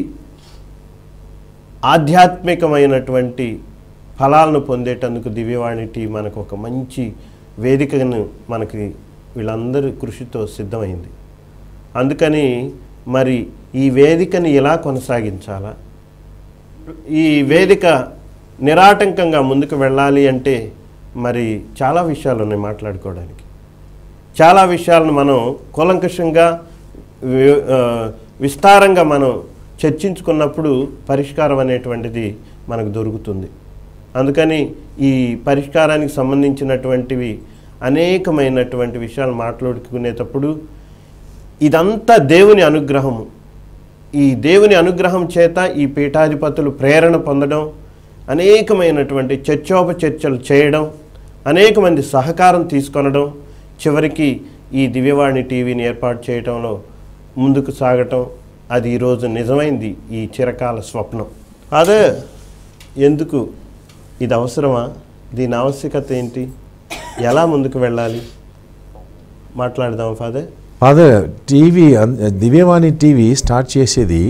ఆధ్యాత్మికమైనటువంటి ఫలాలను పొందేటందుకు దివ్యవాణి టీ మనకు ఒక మంచి వేదికను మనకి వీళ్ళందరి కృషితో సిద్ధమైంది అందుకని మరి ఈ వేదికని ఎలా కొనసాగించాలా ఈ వేదిక నిరాటంకంగా ముందుకు వెళ్ళాలి అంటే మరి చాలా విషయాలు ఉన్నాయి మాట్లాడుకోవడానికి చాలా విషయాలను మనం కూలంకషంగా వి- ఆ, విస్తారంగా మనం చర్చించుకున్నప్పుడు పరిష్కారం అనేటువంటిది మనకు దొరుకుతుంది అందుకని ఈ పరిష్కారానికి సంబంధించినటువంటివి అనేకమైనటువంటి విషయాలు మాట్లాడుకునేటప్పుడు ఇదంతా దేవుని అనుగ్రహము ఈ దేవుని అనుగ్రహం చేత ఈ పీఠాధిపతులు ప్రేరణ పొందడం అనేకమైనటువంటి చర్చోపచర్చలు చేయడం అనేక మంది సహకారం తీసుకొనడం చివరికి ఈ దివ్యవాణి టీవీని ఏర్పాటు చేయడంలో ముందుకు సాగటం అది ఈరోజు నిజమైంది ఈ చిరకాల స్వప్నం అదే ఎందుకు ఇది అవసరమా దీని ఆవశ్యకత ఏంటి ఎలా ముందుకు వెళ్ళాలి మాట్లాడదాం ఫాదర్ ఫాదర్ టీవీ అన్- దివ్యవాణి టీవీ స్టార్ట్ చేసేది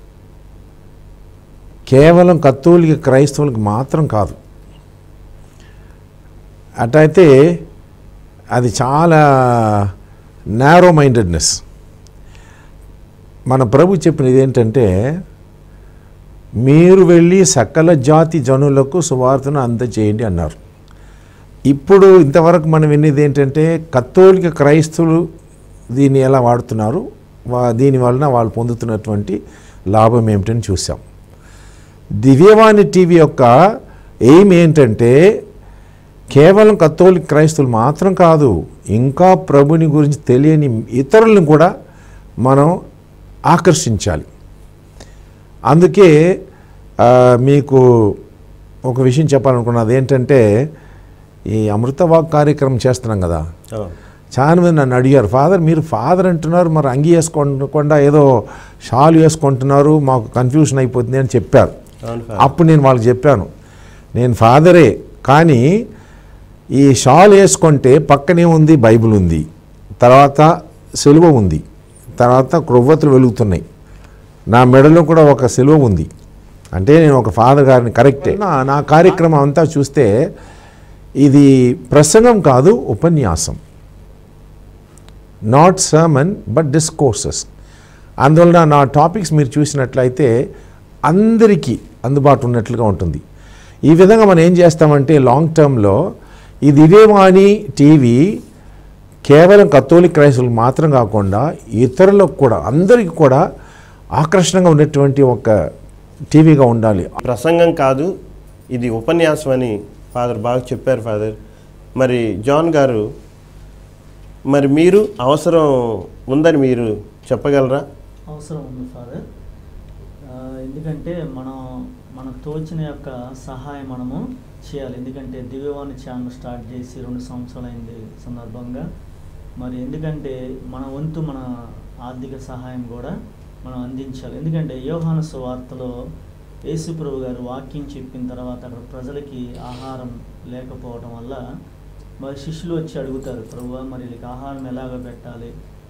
కేవలం కత్తోలిక క్రైస్తవులకు మాత్రం కాదు అటైతే అది చాలా నేరో మైండెడ్నెస్ మన ప్రభు చెప్పినది ఏంటంటే మీరు వెళ్ళి సకల జాతి జనులకు సువార్తను అందజేయండి అన్నారు ఇప్పుడు ఇంతవరకు మనం వినేది ఏంటంటే కత్తోలిక క్రైస్తవులు దీన్ని ఎలా వాడుతున్నారు వా దీని వలన వాళ్ళు పొందుతున్నటువంటి లాభం ఏమిటని చూసాం దివ్యవాణి టీవీ యొక్క ఎయిమ్ ఏంటంటే కేవలం కత్తోలిక క్రైస్తవులు మాత్రం కాదు ఇంకా ప్రభుని గురించి తెలియని ఇతరులను కూడా మనం ఆకర్షించాలి అందుకే ఆ, మీకు ఒక విషయం చెప్పాలనుకున్నది ఏంటంటే ఈ అమృతవాక్ కార్యక్రమం చేస్తున్నాం కదా చాలా మంది నన్ను అడిగారు ఫాదర్ మీరు ఫాదర్ అంటున్నారు మరి అంగి వేసుకోకుండా ఏదో షాల్ వేసుకుంటున్నారు మాకు కన్ఫ్యూషన్ అయిపోతుంది అని చెప్పారు అవును అప్పుడు నేను వాళ్ళకి చెప్పాను నేను ఫాదరే కానీ ఈ షాల్ వేసుకుంటే పక్కనే ఉంది బైబిల్ ఉంది తర్వాత సిలువ ఉంది తర్వాత క్రొవ్వతులు వెలుగుతున్నాయి నా మెడలో కూడా ఒక సిలువ ఉంది అంటే నేను ఒక ఫాదర్ గారిని కరెక్టే నా నా కార్యక్రమం అంతా చూస్తే ఇది ప్రసంగం కాదు ఉపన్యాసం నాట్ సర్మన్ బట్ డిస్కోర్సెస్ అందువలన నా టాపిక్స్ మీరు చూసినట్లయితే అందరికీ అందుబాటు ఉన్నట్లుగా ఉంటుంది ఈ విధంగా మనం ఏం చేస్తామంటే లాంగ్ టర్మ్లో ఈ దివ్యవాణి టీవీ కేవలం కత్తోలిక్ క్రైస్తవులకు మాత్రం కాకుండా ఇతరులకు కూడా అందరికీ కూడా ఆకర్షణగా ఉన్నటువంటి ఒక టీవీగా ఉండాలి ప్రసంగం కాదు ఇది ఉపన్యాసం అని ఫాదర్ బాగా చెప్పారు ఫాదర్ మరి జాన్ గారు మరి మీరు అవసరం ఉందని మీరు చెప్పగలరా అవసరం ఉంది ఫాదర్ ఆ, ఎందుకంటే మనం మనకు తోచిన యొక్క సహాయం మనము చేయాలి ఎందుకంటే దివ్యవాణి ఛానల్ స్టార్ట్ చేసి రెండు సంవత్సరాలు అయింది సందర్భంగా మరి ఎందుకంటే మన వంతు మన ఆర్థిక సహాయం కూడా మనం అందించాలి ఎందుకంటే యోహాను సువార్తలో యేసుప్రభు గారు వాక్యం చెప్పిన తర్వాత అక్కడ ప్రజలకి ఆహారం లేకపోవడం వల్ల మరి శిష్యులు వచ్చి అడుగుతారు ప్రభు మరి వీళ్ళకి ఆహారం ఎలాగ పెట్టాలి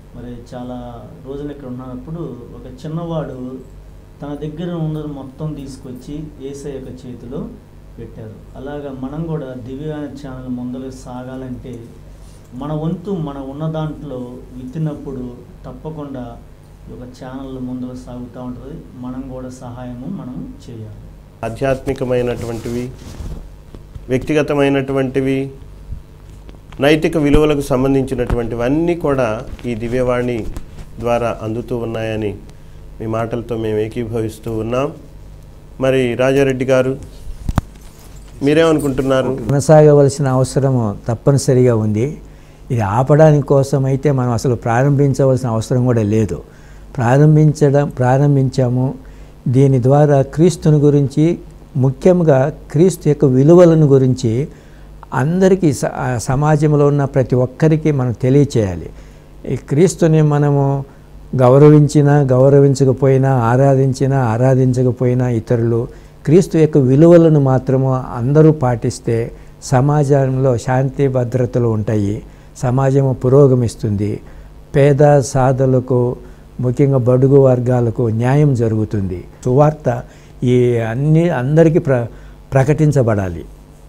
మరి చాలా రోజులు ఇక్కడ ఉన్నప్పుడు ఒక చిన్నవాడు తన దగ్గర ఉన్నది మొత్తం తీసుకొచ్చి ఏసై యొక్క చేతిలో పెట్టారు అలాగా మనం కూడా దివ్య ఛానల్ ముందరకు సాగాలంటే మన వంతు మన ఉన్న దాంట్లో విత్తినప్పుడు తప్పకుండా ఈ యొక్క ఛానల్ ముందుకు సాగుతూ ఉంటుంది మనం కూడా సహాయము మనం చేయాలి ఆధ్యాత్మికమైనటువంటివి వ్యక్తిగతమైనటువంటివి నైతిక విలువలకు సంబంధించినటువంటివన్నీ కూడా ఈ దివ్యవాణి ద్వారా అందుతూ ఉన్నాయని మీ మాటలతో మేము ఏకీభవిస్తూ ఉన్నాం మరి రాజారెడ్డి గారు మీరేమనుకుంటున్నారు కొనసాగవలసిన అవసరము తప్పనిసరిగా ఉంది ఇది ఆపడానికి కోసం అయితే మనం అసలు ప్రారంభించవలసిన అవసరం కూడా లేదు ప్రారంభించడం ప్రారంభించాము దీని ద్వారా క్రీస్తుని గురించి ముఖ్యంగా క్రీస్తు యొక్క విలువలను గురించి అందరికీ స- ఆ సమాజంలో ఉన్న ప్రతి ఒక్కరికి మనం తెలియచేయాలి ఈ క్రీస్తుని మనము గౌరవించినా గౌరవించకపోయినా ఆరాధించినా ఆరాధించకపోయినా ఇతరులు క్రీస్తు యొక్క విలువలను మాత్రము అందరూ పాటిస్తే సమాజంలో శాంతి భద్రతలు ఉంటాయి సమాజము పురోగమిస్తుంది పేద సాధులకు ముఖ్యంగా బడుగు వర్గాలకు న్యాయం జరుగుతుంది సువార్త ఈ అన్ని అందరికీ ప్ర ప్రకటించబడాలి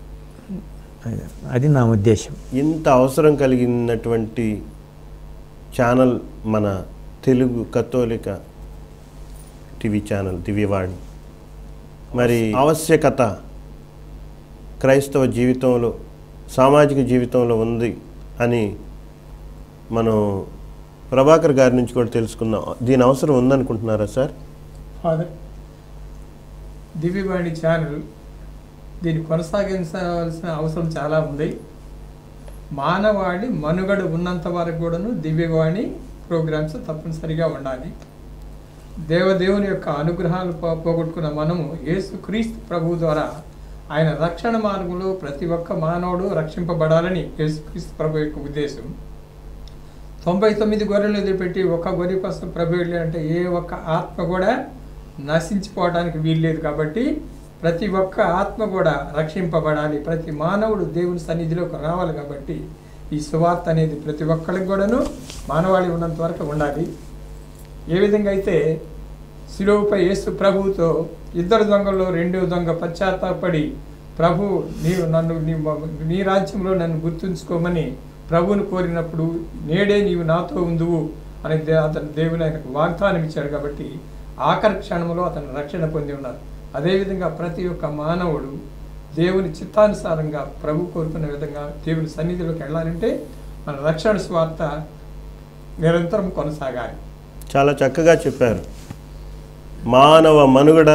అది నా ఉద్దేశం ఇంత అవసరం కలిగినటువంటి ఛానల్ మన తెలుగు కథోలిక టీవీ ఛానల్ దివ్యవాణి మరి ఆవశ్యకత క్రైస్తవ జీవితంలో సామాజిక జీవితంలో ఉంది అని మనం ప్రభాకర్ గారి నుంచి కూడా తెలుసుకుందాం దీని అవసరం ఉందనుకుంటున్నారా సార్ ఫాదర్ దివ్యవాణి ఛానల్ దీన్ని కొనసాగించవలసిన అవసరం చాలా ఉంది మానవాళి మనుగడ ఉన్నంత వరకు కూడాను దివ్యవాణి ప్రోగ్రామ్స్ తప్పనిసరిగా ఉండాలి దేవదేవుని యొక్క అనుగ్రహాలు పో- పోగొట్టుకున్న మనము యేసు క్రీస్తు ప్రభు ద్వారా ఆయన రక్షణ మార్గంలో ప్రతి ఒక్క మానవుడు రక్షింపబడాలని యేసుక్రీస్తు ప్రభు యొక్క ఉద్దేశం తొంభై తొమ్మిది గొర్రెలు ఎదురుపెట్టి ఒక గొర్రె కోసం ప్రభు వెళ్ళి అంటే ఏ ఒక్క ఆత్మ కూడా నశించిపోవడానికి వీల్లేదు కాబట్టి ప్రతి ఒక్క ఆత్మ కూడా రక్షింపబడాలి ప్రతి మానవుడు దేవుని సన్నిధిలోకి రావాలి కాబట్టి ఈ సువార్త అనేది ప్రతి ఒక్కరికి కూడాను మానవాళి ఉన్నంత వరకు ఉండాలి ఏ విధంగా అయితే శిలువుపై యేసు ప్రభువుతో ఇద్దరు దొంగల్లో రెండో దొంగ పశ్చాత్తాపడి ప్రభు నీవు నన్ను నీ నీ రాజ్యంలో నన్ను గుర్తుంచుకోమని ప్రభువును కోరినప్పుడు నేడే నీవు నాతో ఉందువు అని దే- అతను దేవుని ఆయనకు వాగ్దానం ఇచ్చాడు కాబట్టి ఆఖరి క్షణంలో అతను రక్షణ పొంది ఉన్నారు అదేవిధంగా ప్రతి ఒక్క మానవుడు దేవుని చిత్తానుసారంగా ప్రభు కోరుకున్న విధంగా దేవుని సన్నిధిలోకి వెళ్ళాలంటే మన రక్షణ స్వార్థ నిరంతరం కొనసాగాలి చాలా చక్కగా చెప్పారు మానవ మనుగడ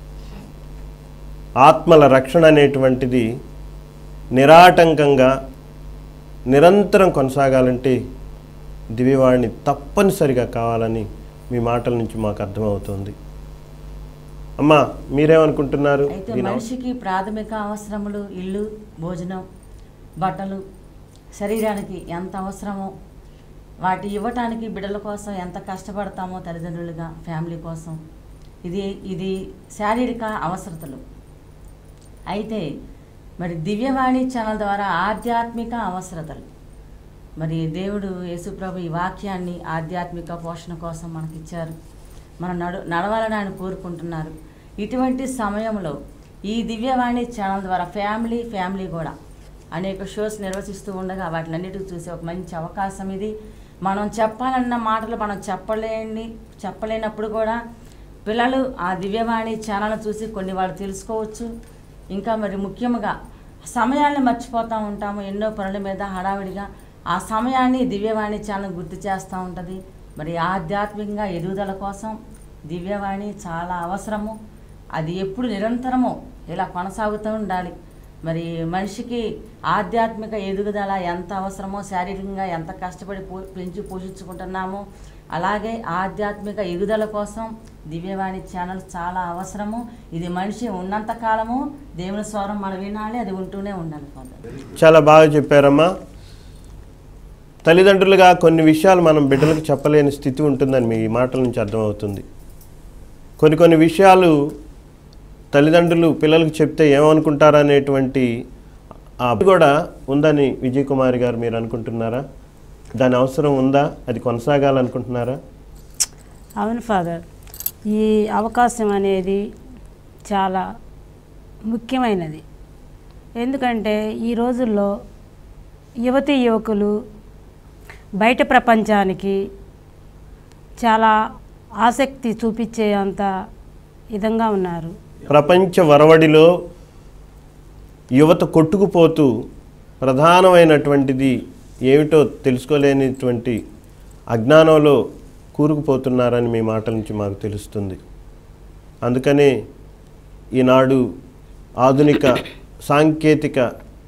ఆత్మల రక్షణ అనేటువంటిది నిరాటంకంగా నిరంతరం కొనసాగాలంటే దివ్యవాణి తప్పనిసరిగా కావాలని మీ మాటల నుంచి మాకు అర్థమవుతుంది అమ్మా మీరేమనుకుంటున్నారు అయితే దీని అవసరం- మనిషికి ప్రాథమిక అవసరములు ఇల్లు భోజనం బట్టలు శరీరానికి ఎంత అవసరమో వాటి ఇవ్వటానికి బిడ్డల కోసం ఎంత కష్టపడతామో తల్లిదండ్రులుగా ఫ్యామిలీ కోసం ఇది ఇది శారీరక అవసరతలు అయితే మరి దివ్యవాణి ఛానల్ ద్వారా ఆధ్యాత్మిక అవసరతలు మరి దేవుడు యేసుప్రభు ఈ వాక్యాన్ని ఆధ్యాత్మిక పోషణ కోసం మనకిచ్చారు మనం నడు నడవాలని ఆయన కోరుకుంటున్నారు ఇటువంటి సమయంలో ఈ దివ్యవాణి ఛానల్ ద్వారా ఫ్యామిలీ ఫ్యామిలీ కూడా అనేక షోస్ నిర్వహిస్తూ ఉండగా వాటిలన్నిటికి చూసే ఒక మంచి అవకాశం ఇది మనం చెప్పాలన్న మాటలు మనం చెప్పలేని చెప్పలేనప్పుడు కూడా పిల్లలు ఆ దివ్యవాణి ఛానల్ చూసి కొన్ని వాళ్ళు తెలుసుకోవచ్చు ఇంకా మరి ముఖ్యంగా సమయాన్ని మర్చిపోతూ ఉంటాము ఎన్నో పనుల మీద హడావిడిగా ఆ సమయాన్ని దివ్యవాణి ఛానల్ గుర్తు చేస్తూ ఉంటుంది మరి ఆధ్యాత్మికంగా ఎదుగుదల కోసం దివ్యవాణి చాలా అవసరము అది ఎప్పుడు నిరంతరము ఇలా కొనసాగుతూ ఉండాలి మరి మనిషికి ఆధ్యాత్మిక ఎదుగుదల ఎంత అవసరమో శారీరకంగా ఎంత కష్టపడి పో పెంచి పోషించుకుంటున్నామో అలాగే ఆధ్యాత్మిక ఎదుగుదల కోసం దివ్యవాణి ఛానల్ చాలా అవసరము ఇది మనిషి ఉన్నంత కాలము దేవుని స్వరం మనం వినాలి అది ఉంటూనే ఉండాలి ఫాదర్ చాలా బాగా చెప్పారమ్మా తల్లిదండ్రులుగా కొన్ని విషయాలు మనం బిడ్డలకు చెప్పలేని స్థితి ఉంటుందని మీ మాటల నుంచి అర్థమవుతుంది కొన్ని కొన్ని విషయాలు తల్లిదండ్రులు పిల్లలకు చెప్తే ఏమనుకుంటారనేటువంటి ఆ కూడా ఉందని విజయ్ కుమారి గారు మీరు అనుకుంటున్నారా దాని అవసరం ఉందా అది కొనసాగాలనుకుంటున్నారా అవును ఫాదర్ ఈ అవకాశం అనేది చాలా ముఖ్యమైనది ఎందుకంటే ఈ రోజుల్లో యువతి యువకులు బయట ప్రపంచానికి చాలా ఆసక్తి చూపించే అంత విధంగా ఉన్నారు ప్రపంచ వరవడిలో యువత కొట్టుకుపోతూ ప్రధానమైనటువంటిది ఏమిటో తెలుసుకోలేనిటువంటి అజ్ఞానంలో కూరుకుపోతున్నారని మీ మాటల నుంచి మాకు తెలుస్తుంది అందుకనే ఈనాడు ఆధునిక సాంకేతిక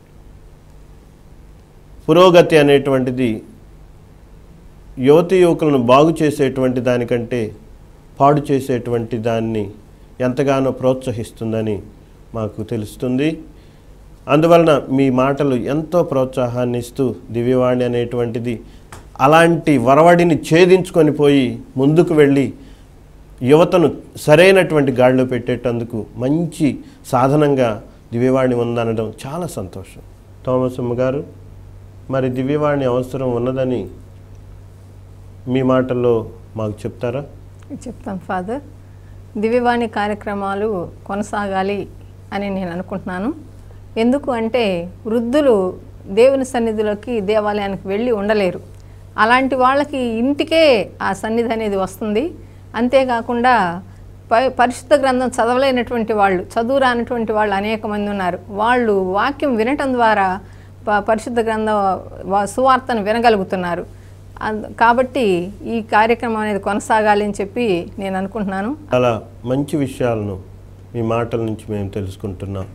పురోగతి అనేటువంటిది యువతి యువకులను బాగు చేసేటువంటి దానికంటే పాడు చేసేటువంటి దాన్ని ఎంతగానో ప్రోత్సహిస్తుందని మాకు తెలుస్తుంది అందువలన మీ మాటలు ఎంతో ప్రోత్సాహాన్ని ఇస్తూ దివ్యవాణి అనేటువంటిది అలాంటి వరవడిని ఛేదించుకొని పోయి ముందుకు వెళ్ళి యువతను సరైనటువంటి గాడిలో పెట్టేటందుకు మంచి సాధనంగా దివ్యవాణి ఉందనడం చాలా సంతోషం థోమస్ అమ్మ గారు మరి దివ్యవాణి అవసరం ఉన్నదని మీ మాటల్లో మాకు చెప్తారా చెప్తాను ఫాదర్ దివ్యవాణి కార్యక్రమాలు కొనసాగాలి అని నేను అనుకుంటున్నాను ఎందుకు అంటే వృద్ధులు దేవుని సన్నిధిలోకి దేవాలయానికి వెళ్ళి ఉండలేరు అలాంటి వాళ్ళకి ఇంటికే ఆ సన్నిధి అనేది వస్తుంది అంతేకాకుండా ప- పరిశుద్ధ గ్రంథం చదవలేనటువంటి వాళ్ళు చదువు రానటువంటి వాళ్ళు అనేక మంది ఉన్నారు వాళ్ళు వాక్యం వినటం ద్వారా ప- పరిశుద్ధ గ్రంథ వా- సువార్తను వినగలుగుతున్నారు అంద- కాబట్టి ఈ కార్యక్రమం అనేది కొనసాగాలి అని చెప్పి నేను అనుకుంటున్నాను చాలా మంచి విషయాలను మీ మాటల నుంచి మేము తెలుసుకుంటున్నాం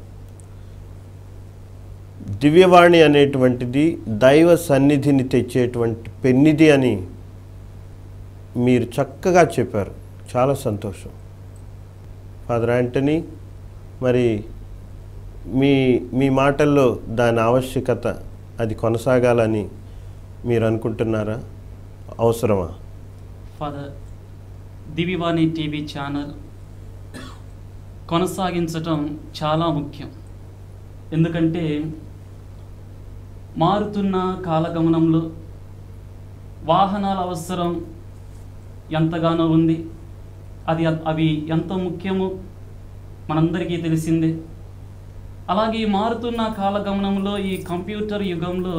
దివ్యవాణి అనేటువంటిది దైవ సన్నిధిని తెచ్చేటువంటి పెన్నిది అని మీరు చక్కగా చెప్పారు చాలా సంతోషం ఫాదర్ యాంటనీ మరి మీ మీ మాటల్లో దాని ఆవశ్యకత అది కొనసాగాలని మీరు అనుకుంటున్నారా అవసరమా ఫాదర్ దివివాణి టీవీ ఛానల్ కొనసాగించటం చాలా ముఖ్యం ఎందుకంటే మారుతున్న కాలగమనంలో వాహనాల అవసరం ఎంతగానో ఉంది అది అవి ఎంత ముఖ్యమో మనందరికీ తెలిసిందే అలాగే ఈ మారుతున్న కాలగమనంలో ఈ కంప్యూటర్ యుగంలో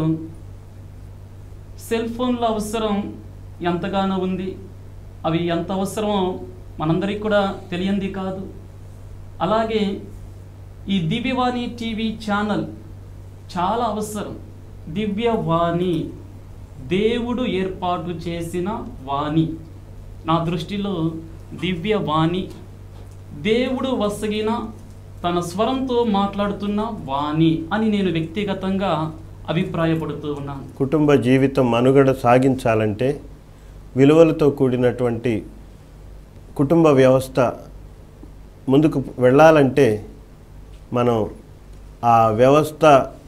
సెల్ ఫోన్ల అవసరం ఎంతగానో ఉంది అవి ఎంత అవసరమో మనందరికీ కూడా తెలియంది కాదు అలాగే ఈ దివ్యవాణి టీవీ ఛానల్ చాలా అవసరం దివ్యవాణి దేవుడు ఏర్పాటు చేసిన వాణి నా దృష్టిలో దివ్యవాణి దేవుడు వసగిన తన స్వరంతో మాట్లాడుతున్న వాణి అని నేను వ్యక్తిగతంగా అభిప్రాయపడుతూ ఉన్నాను కుటుంబ జీవితం మనుగడ సాగించాలంటే విలువలతో కూడినటువంటి కుటుంబ వ్యవస్థ ముందుకు వెళ్ళాలంటే మనం ఆ వ్యవస్థ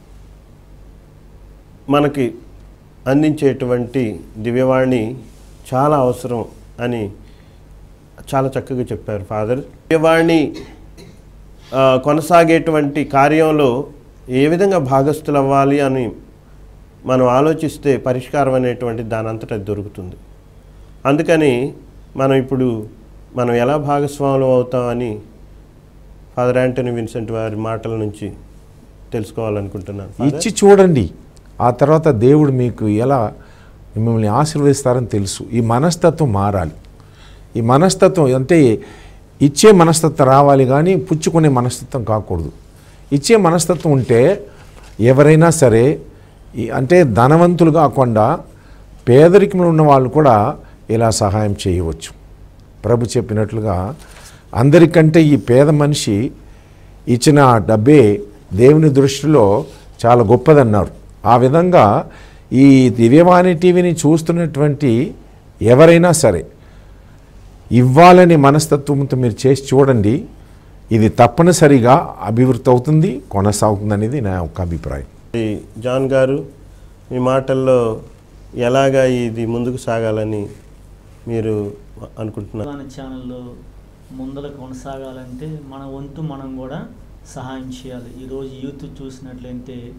మనకి అందించేటువంటి దివ్యవాణి చాలా అవసరం అని చాలా చక్కగా చెప్పారు ఫాదర్ దివ్యవాణి ఆ, కొనసాగేటువంటి కార్యంలో ఏ విధంగా భాగస్థులు అవ్వాలి అని మనం ఆలోచిస్తే పరిష్కారం అనేటువంటి దాని అంతటా అది దొరుకుతుంది అందుకని మనం ఇప్పుడు మనం ఎలా భాగస్వాములు అవుతామని ఫాదర్ యాంటనీ విన్సెంట్ వారి మాటల నుంచి తెలుసుకోవాలనుకుంటున్నాను ఫాదర్? ఇచ్చి చూడండి ఆ తర్వాత దేవుడు మీకు ఎలా మిమ్మల్ని ఆశీర్వదిస్తారని తెలుసు ఈ మనస్తత్వం మారాలి ఈ మనస్తత్వం అంటే ఇచ్చే మనస్తత్వం రావాలి కానీ పుచ్చుకునే మనస్తత్వం కాకూడదు ఇచ్చే మనస్తత్వం ఉంటే ఎవరైనా సరే ఈ- అంటే ధనవంతులు కాకుండా పేదరికంలో ఉన్న వాళ్ళు కూడా ఇలా సహాయం చేయవచ్చు ప్రభు చెప్పినట్లుగా అందరికంటే ఈ పేద మనిషి ఇచ్చిన డబ్బే దేవుని దృష్టిలో చాలా గొప్పదన్నారు ఆ విధంగా ఈ దివ్యవాణి టీవీని చూస్తున్నటువంటి ఎవరైనా సరే ఇవ్వాలనే మనస్తత్వంతో మీరు చేసి చూడండి ఇది తప్పనిసరిగా అభివృద్ధి అవుతుంది కొనసాగుతుంది అనేది నా ఒక అభిప్రాయం ఈ జాన్ గారు మీ మాటల్లో ఎలాగా ఇది ముందుకు సాగాలని మీరు అనుకుంటున్నారు మన ఛానల్లో ముందర కొనసాగాలంటే మన వంతు మనం కూడా సహాయం చేయాలి ఈరోజు యూత్ చూసినట్లయితే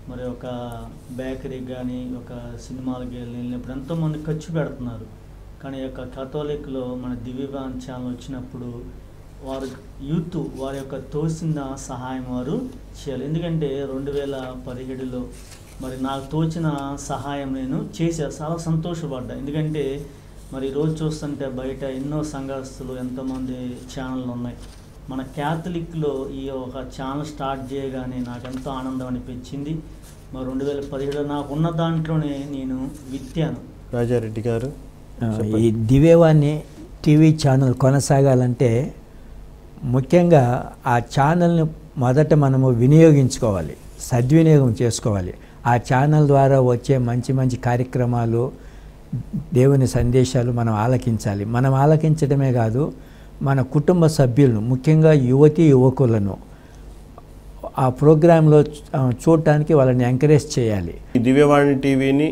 మరి ఒక బేకరీకి కానీ ఒక సినిమాలకి వెళ్ళినప్పుడు ఎంతోమంది ఖర్చు పెడుతున్నారు కానీ ఈ యొక్క కథోలిక్లో మన దివ్యవాన్ ఛానల్ వచ్చినప్పుడు వారు యూత్ వారి యొక్క తోసిన సహాయం వారు చేయాలి ఎందుకంటే రెండు వేల పదిహేడులో మరి నాకు తోచిన సహాయం నేను చేసా చాలా సంతోషపడ్డా ఎందుకంటే మరి ఈరోజు చూస్తుంటే బయట ఎన్నో సంఘస్థులు ఎంతోమంది ఛానళ్ళు ఉన్నాయి మన క్యాథలిక్లో ఈ ఒక ఛానల్ స్టార్ట్ చేయగానే నాకు ఎంతో ఆనందం అనిపించింది మరి రెండు వేల పదిహేడులో నాకు ఉన్న దాంట్లోనే నేను విత్తాను రాజారెడ్డి గారు ఆ, ఈ దివ్యవాణి టీవీ ఛానల్ కొనసాగాలంటే ముఖ్యంగా ఆ ఛానల్ని మొదట మనము వినియోగించుకోవాలి సద్వినియోగం చేసుకోవాలి ఆ ఛానల్ ద్వారా వచ్చే మంచి మంచి కార్యక్రమాలు దేవుని సందేశాలు మనం ఆలకించాలి మనం ఆలకించడమే కాదు మన కుటుంబ సభ్యులను ముఖ్యంగా యువతి యువకులను ఆ ప్రోగ్రాంలో ఆ, చూడటానికి వాళ్ళని ఎంకరేజ్ చేయాలి ఈ దివ్యవాణి టీవీని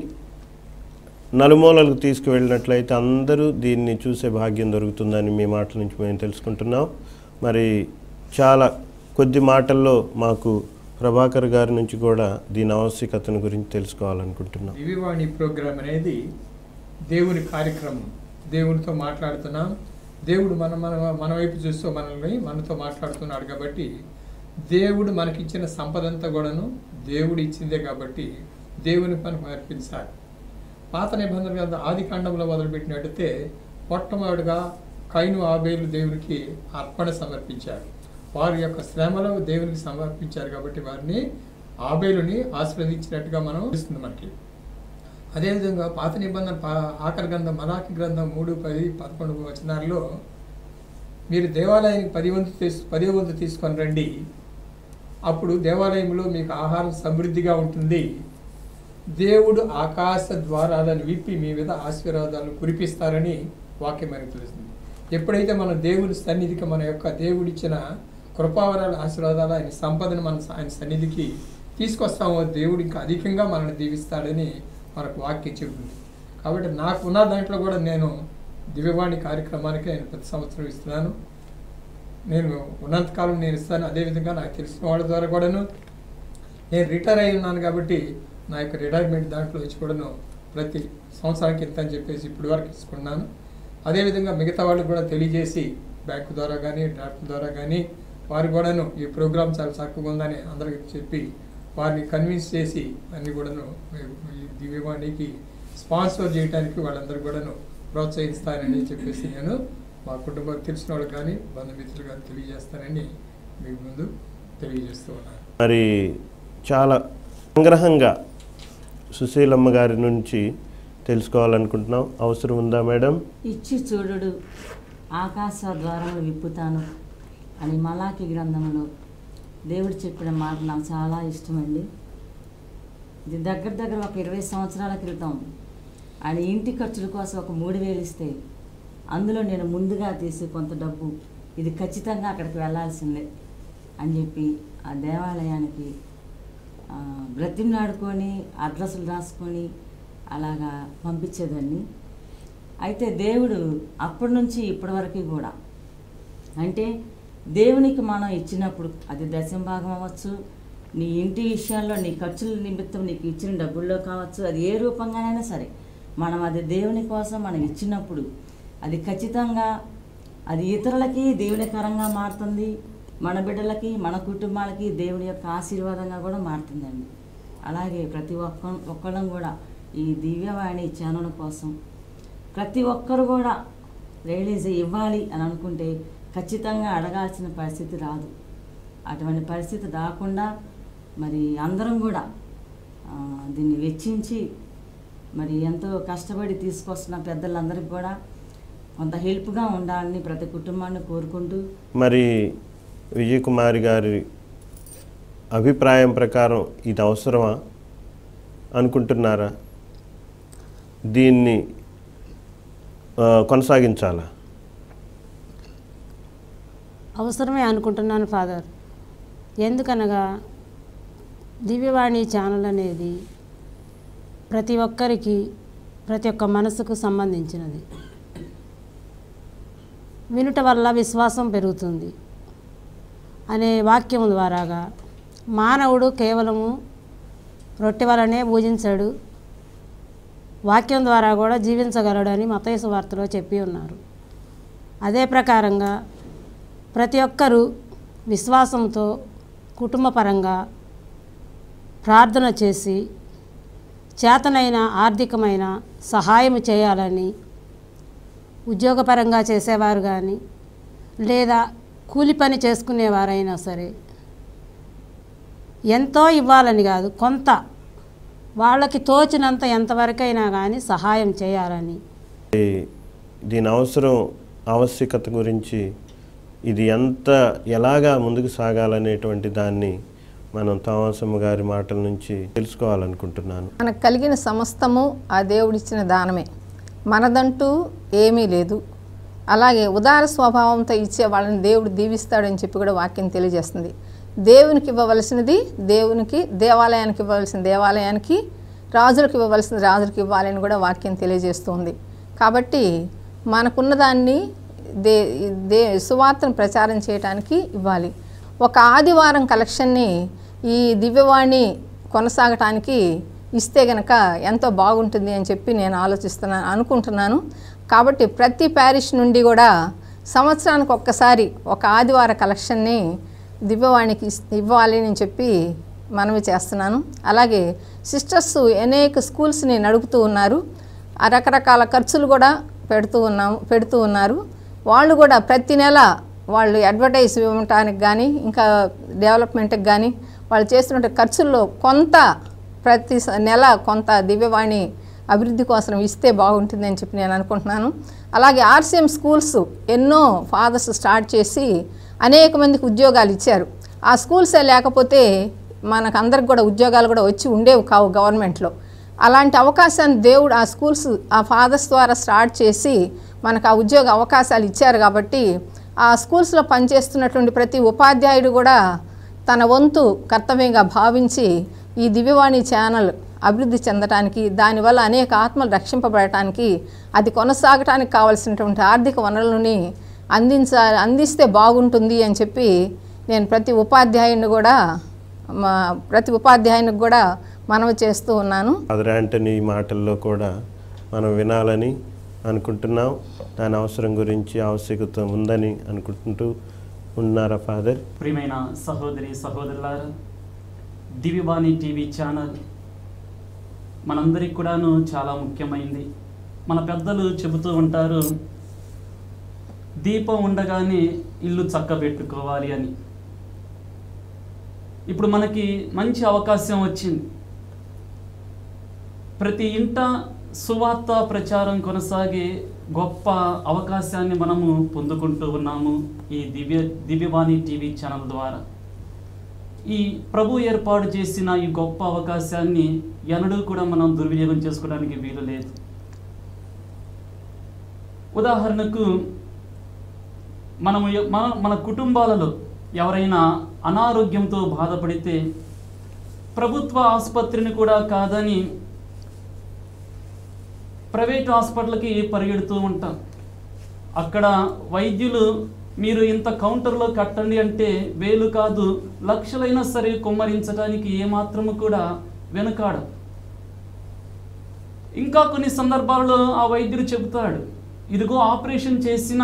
నలుమూలలకు తీసుకువెళ్ళినట్లయితే అందరూ దీన్ని చూసే భాగ్యం దొరుకుతుందని మీ మాటల నుంచి మేము తెలుసుకుంటున్నాం మరి చాలా కొద్ది మాటల్లో మాకు ప్రభాకర్ గారి నుంచి కూడా దీని ఆవశ్యకతను గురించి తెలుసుకోవాలనుకుంటున్నాం దివివాణి ప్రోగ్రాం అనేది దేవుని కార్యక్రమం దేవునితో మాట్లాడుతున్నాం దేవుడు మన మన మన వైపు చూస్తూ మనల్ని మనతో మాట్లాడుతున్నాడు కాబట్టి దేవుడు మనకిచ్చిన సంపదంతా కూడాను దేవుడు ఇచ్చిందే కాబట్టి దేవుని పని అర్పించాలి పాత నిబంధన గ్రంథం ఆది కాండంలో మొదలుపెట్టినట్టయితే మొట్టమొదటిగా కైను ఆబేలు దేవునికి అర్పణ సమర్పించారు వారి యొక్క శ్రమలో దేవునికి సమర్పించారు కాబట్టి వారిని ఆబేలుని ఆశీర్వదించినట్టుగా మనం తెలుస్తుంది మనకి అదేవిధంగా పాత నిబంధన పా- ఆఖరి గ్రంథం మలాకి గ్రంథం మూడు పది పదకొండు వచనాల్లో మీరు దేవాలయానికి పది వంతు తీసు పది వంతు తీసుకొని రండి అప్పుడు దేవాలయంలో మీకు ఆహారం సమృద్ధిగా ఉంటుంది దేవుడు ఆకాశ ద్వారాలను విప్పి మీ మీద ఆశీర్వాదాలను కురిపిస్తారని వాక్యం మనకు తెలుస్తుంది ఎప్పుడైతే మనం దేవుని సన్నిధికి మన యొక్క దేవుడిచ్చిన కృపావరాల ఆశీర్వాదాలు ఆయన సంపదను మన ఆయన సన్నిధికి తీసుకొస్తామో దేవుడు ఇంకా అధికంగా మనల్ని దీవిస్తాడని మనకు వాక్యం చెబుతుంది కాబట్టి నాకు ఉన్న దాంట్లో కూడా నేను దివ్యవాణి కార్యక్రమానికి నేను ప్రతి సంవత్సరం ఇస్తున్నాను నేను ఉన్నంతకాలం నేను ఇస్తాను అదేవిధంగా నాకు తెలిసిన వాళ్ళ ద్వారా కూడాను నేను రిటైర్ అయి ఉన్నాను కాబట్టి నా యొక్క రిటైర్మెంట్ దాంట్లో వచ్చి కూడాను ప్రతి సంవత్సరానికి ఇంత అని చెప్పేసి ఇప్పుడు వరకు తీసుకున్నాను అదేవిధంగా మిగతా వాళ్ళకి కూడా తెలియజేసి బ్యాంకు ద్వారా కానీ డాక్టర్ ద్వారా కానీ వారు కూడాను ఈ ప్రోగ్రామ్ చాలా చక్కగా ఉందని అందరికీ చెప్పి వారిని కన్విన్స్ చేసి అన్ని కూడాను ఈ దివ్యవాణికి స్పాన్సర్ చేయడానికి వాళ్ళందరూ కూడాను ప్రోత్సహిస్తానని చెప్పేసి నేను మా కుటుంబం తెలిసిన వాళ్ళకి కానీ బంధుమిత్రులు కానీ తెలియజేస్తానని మీ ముందు తెలియజేస్తూ ఉన్నాను మరి చాలా సంగ్రహంగా సుశీలమ్మ గారి నుంచి తెలుసుకోవాలనుకుంటున్నాం అవసరం ఉందా మేడం ఇచ్చి చూడుడు ఆకాశ ద్వారములు విప్పుతాను అని మలాకి గ్రంథంలో దేవుడు చెప్పిన మాట నాకు చాలా ఇష్టమండి ఇది దగ్గర దగ్గర ఒక ఇరవై సంవత్సరాల క్రితం ఆయన ఇంటి ఖర్చుల కోసం ఒక మూడు వేలు ఇస్తే అందులో నేను ముందుగా తీసి కొంత డబ్బు ఇది ఖచ్చితంగా అక్కడికి వెళ్ళాల్సిందే అని చెప్పి ఆ దేవాలయానికి ఆ, బ్రతిమలాడుకొని అడ్రస్లు రాసుకొని అలాగా పంపించేదాన్ని అయితే దేవుడు అప్పటి నుంచి ఇప్పటి వరకు కూడా అంటే దేవునికి మనం ఇచ్చినప్పుడు అది దశం భాగం అవ్వచ్చు నీ ఇంటి విషయాల్లో నీ ఖర్చుల నిమిత్తం నీకు ఇచ్చిన డబ్బుల్లో కావచ్చు అది ఏ రూపంగానైనా సరే మనం అది దేవుని కోసం మనం ఇచ్చినప్పుడు అది ఖచ్చితంగా అది ఇతరులకి దేవునికరంగా మారుతుంది మన బిడ్డలకి మన కుటుంబాలకి దేవుని యొక్క ఆశీర్వాదంగా కూడా మారుతుందండి అలాగే ప్రతి ఒక్క ఒక్కళ్ళం కూడా ఈ దివ్యవాణి ఛానల్ కోసం ప్రతి ఒక్కరు కూడా రిలీజ్ ఇవ్వాలి అని అనుకుంటే ఖచ్చితంగా అడగాల్సిన పరిస్థితి రాదు అటువంటి పరిస్థితి రాకుండా మరి అందరం కూడా ఆ, దీన్ని వెచ్చించి మరి ఎంతో కష్టపడి తీసుకొస్తున్న పెద్దలందరికీ కూడా కొంత హెల్ప్గా ఉండాలని ప్రతి కుటుంబాన్ని కోరుకుంటూ మరి విజయకుమారి గారి అభిప్రాయం ప్రకారం ఇది అవసరమా అనుకుంటున్నారా దీన్ని ఆ, కొనసాగించాలా అవసరమే అనుకుంటున్నాను ఫాదర్ ఎందుకనగా దివ్యవాణి ఛానల్ అనేది ప్రతి ఒక్కరికి ప్రతి ఒక్క మనసుకు సంబంధించినది వినుట వల్ల విశ్వాసం పెరుగుతుంది అనే వాక్యం ద్వారాగా మానవుడు కేవలము రొట్టె వలనే పూజించాడు వాక్యం ద్వారా కూడా జీవించగలడని మతయసు వార్తలో చెప్పి ఉన్నారు అదే ప్రకారంగా ప్రతి ఒక్కరూ విశ్వాసంతో కుటుంబపరంగా ప్రార్థన చేసి చేతనైన ఆర్థికమైన సహాయం చేయాలని ఉద్యోగపరంగా చేసేవారు కానీ లేదా కూలి పని చేసుకునేవారైనా సరే ఎంతో ఇవ్వాలని కాదు కొంత వాళ్ళకి తోచినంత ఎంతవరకైనా కానీ సహాయం చేయాలని ఈ- దీని అవసరం ఆవశ్యకత గురించి ఇది ఎంత ఎలాగా ముందుకు సాగాలనేటువంటి దాన్ని మనం తామసమ్మ గారి మాటల నుంచి తెలుసుకోవాలనుకుంటున్నాను మనకు కలిగిన సమస్తము ఆ దేవుడిచ్చిన దానమే మనదంటూ ఏమీ లేదు అలాగే ఉదార స్వభావంతో ఇచ్చే వాళ్ళని దేవుడు దీవిస్తాడని చెప్పి కూడా వాక్యం తెలియజేస్తుంది దేవునికి ఇవ్వవలసినది దేవునికి దేవాలయానికి ఇవ్వవలసిన దేవాలయానికి రాజులకు ఇవ్వవలసిన రాజులకు ఇవ్వాలని కూడా వాక్యం తెలియజేస్తుంది కాబట్టి మనకున్న దాన్ని దే దే సువార్తను ప్రచారం చేయడానికి ఇవ్వాలి ఒక ఆదివారం కలెక్షన్ని ఈ దివ్యవాణి కొనసాగటానికి ఇస్తే గనక ఎంతో బాగుంటుంది అని చెప్పి నేను ఆలోచిస్తున్నాను అనుకుంటున్నాను కాబట్టి ప్రతి ప్యారిష్ నుండి కూడా సంవత్సరానికి ఒక్కసారి ఒక ఆదివార కలెక్షన్ని దివ్యవాణికి ఇస్- ఇవ్వాలి అని చెప్పి మనవి చేస్తున్నాను అలాగే సిస్టర్స్ అనేక స్కూల్స్ని నడుపుతూ ఉన్నారు ఆ రకరకాల ఖర్చులు కూడా పెడుతూ ఉన్నాము పెడుతూ ఉన్నారు వాళ్ళు కూడా ప్రతి నెల వాళ్ళు అడ్వర్టైజ్ ఇవ్వటానికి కానీ ఇంకా డెవలప్మెంట్కి కానీ వాళ్ళు చేస్తున్న ఖర్చుల్లో కొంత ప్రతి స- నెల కొంత దివ్యవాణి అభివృద్ధి కోసం ఇస్తే బాగుంటుంది అని చెప్పి నేను అనుకుంటున్నాను అలాగే ఆర్సీఎం స్కూల్స్ ఎన్నో ఫాదర్స్ స్టార్ట్ చేసి అనేక మందికి ఉద్యోగాలు ఇచ్చారు ఆ స్కూల్సే లేకపోతే మనకు అందరికి కూడా ఉద్యోగాలు కూడా వచ్చి ఉండేవి కావు గవర్నమెంట్లో అలాంటి అవకాశాన్ని దేవుడు ఆ స్కూల్స్ ఆ ఫాదర్స్ ద్వారా స్టార్ట్ చేసి మనకు ఆ ఉద్యోగ అవకాశాలు ఇచ్చారు కాబట్టి ఆ స్కూల్స్లో పనిచేస్తున్నటువంటి ప్రతి ఉపాధ్యాయుడు కూడా తన వంతు కర్తవ్యంగా భావించి ఈ దివ్యవాణి ఛానల్ అభివృద్ధి చెందటానికి దానివల్ల అనేక ఆత్మలు రక్షింపబడటానికి అది కొనసాగటానికి కావలసినటువంటి ఆర్థిక వనరులని అందించ అందిస్తే బాగుంటుంది అని చెప్పి నేను ప్రతి ఉపాధ్యాయుని కూడా మా ప్రతి ఉపాధ్యాయునికి కూడా మనవి చేస్తూ ఉన్నాను ఫాదర్ యాంటనీ మాటల్లో కూడా మనం వినాలని అనుకుంటున్నాం దాని అవసరం గురించి ఆవశ్యకత ఉందని అనుకుంటూ ఉన్నారా ఫాదర్ ప్రియమైన సహోదరి సహోదరులారా దివ్యవాణి టీవీ ఛానల్ మనందరికి కూడాను చాలా ముఖ్యమైంది మన పెద్దలు చెబుతూ ఉంటారు దీపం ఉండగానే ఇల్లు చక్కబెట్టుకోవాలి అని ఇప్పుడు మనకి మంచి అవకాశం వచ్చింది ప్రతి ఇంట సువార్త ప్రచారం కొనసాగే గొప్ప అవకాశాన్ని మనము పొందుకుంటూ ఉన్నాము ఈ దివ్య దివ్యవాణి టీవీ ఛానల్ ద్వారా ఈ ప్రభు ఏర్పాటు చేసిన ఈ గొప్ప అవకాశాన్ని ఎన్నడూ కూడా మనం దుర్వినియోగం చేసుకోవడానికి వీలు లేదు ఉదాహరణకు మనము ఎ- మన మన కుటుంబాలలో ఎవరైనా అనారోగ్యంతో బాధపడితే ప్రభుత్వ ఆసుపత్రిని కూడా కాదని ప్రైవేట్ హాస్పిటల్కి పరిగెడుతూ ఉంటాం అక్కడ వైద్యులు మీరు ఇంత కౌంటర్లో కట్టండి అంటే వేలు కాదు లక్షలైనా సరే కుమ్మరించడానికి ఏమాత్రము కూడా వెనుకాడ ఇంకా కొన్ని సందర్భాల్లో ఆ వైద్యుడు చెబుతాడు ఇదిగో ఆపరేషన్ చేసిన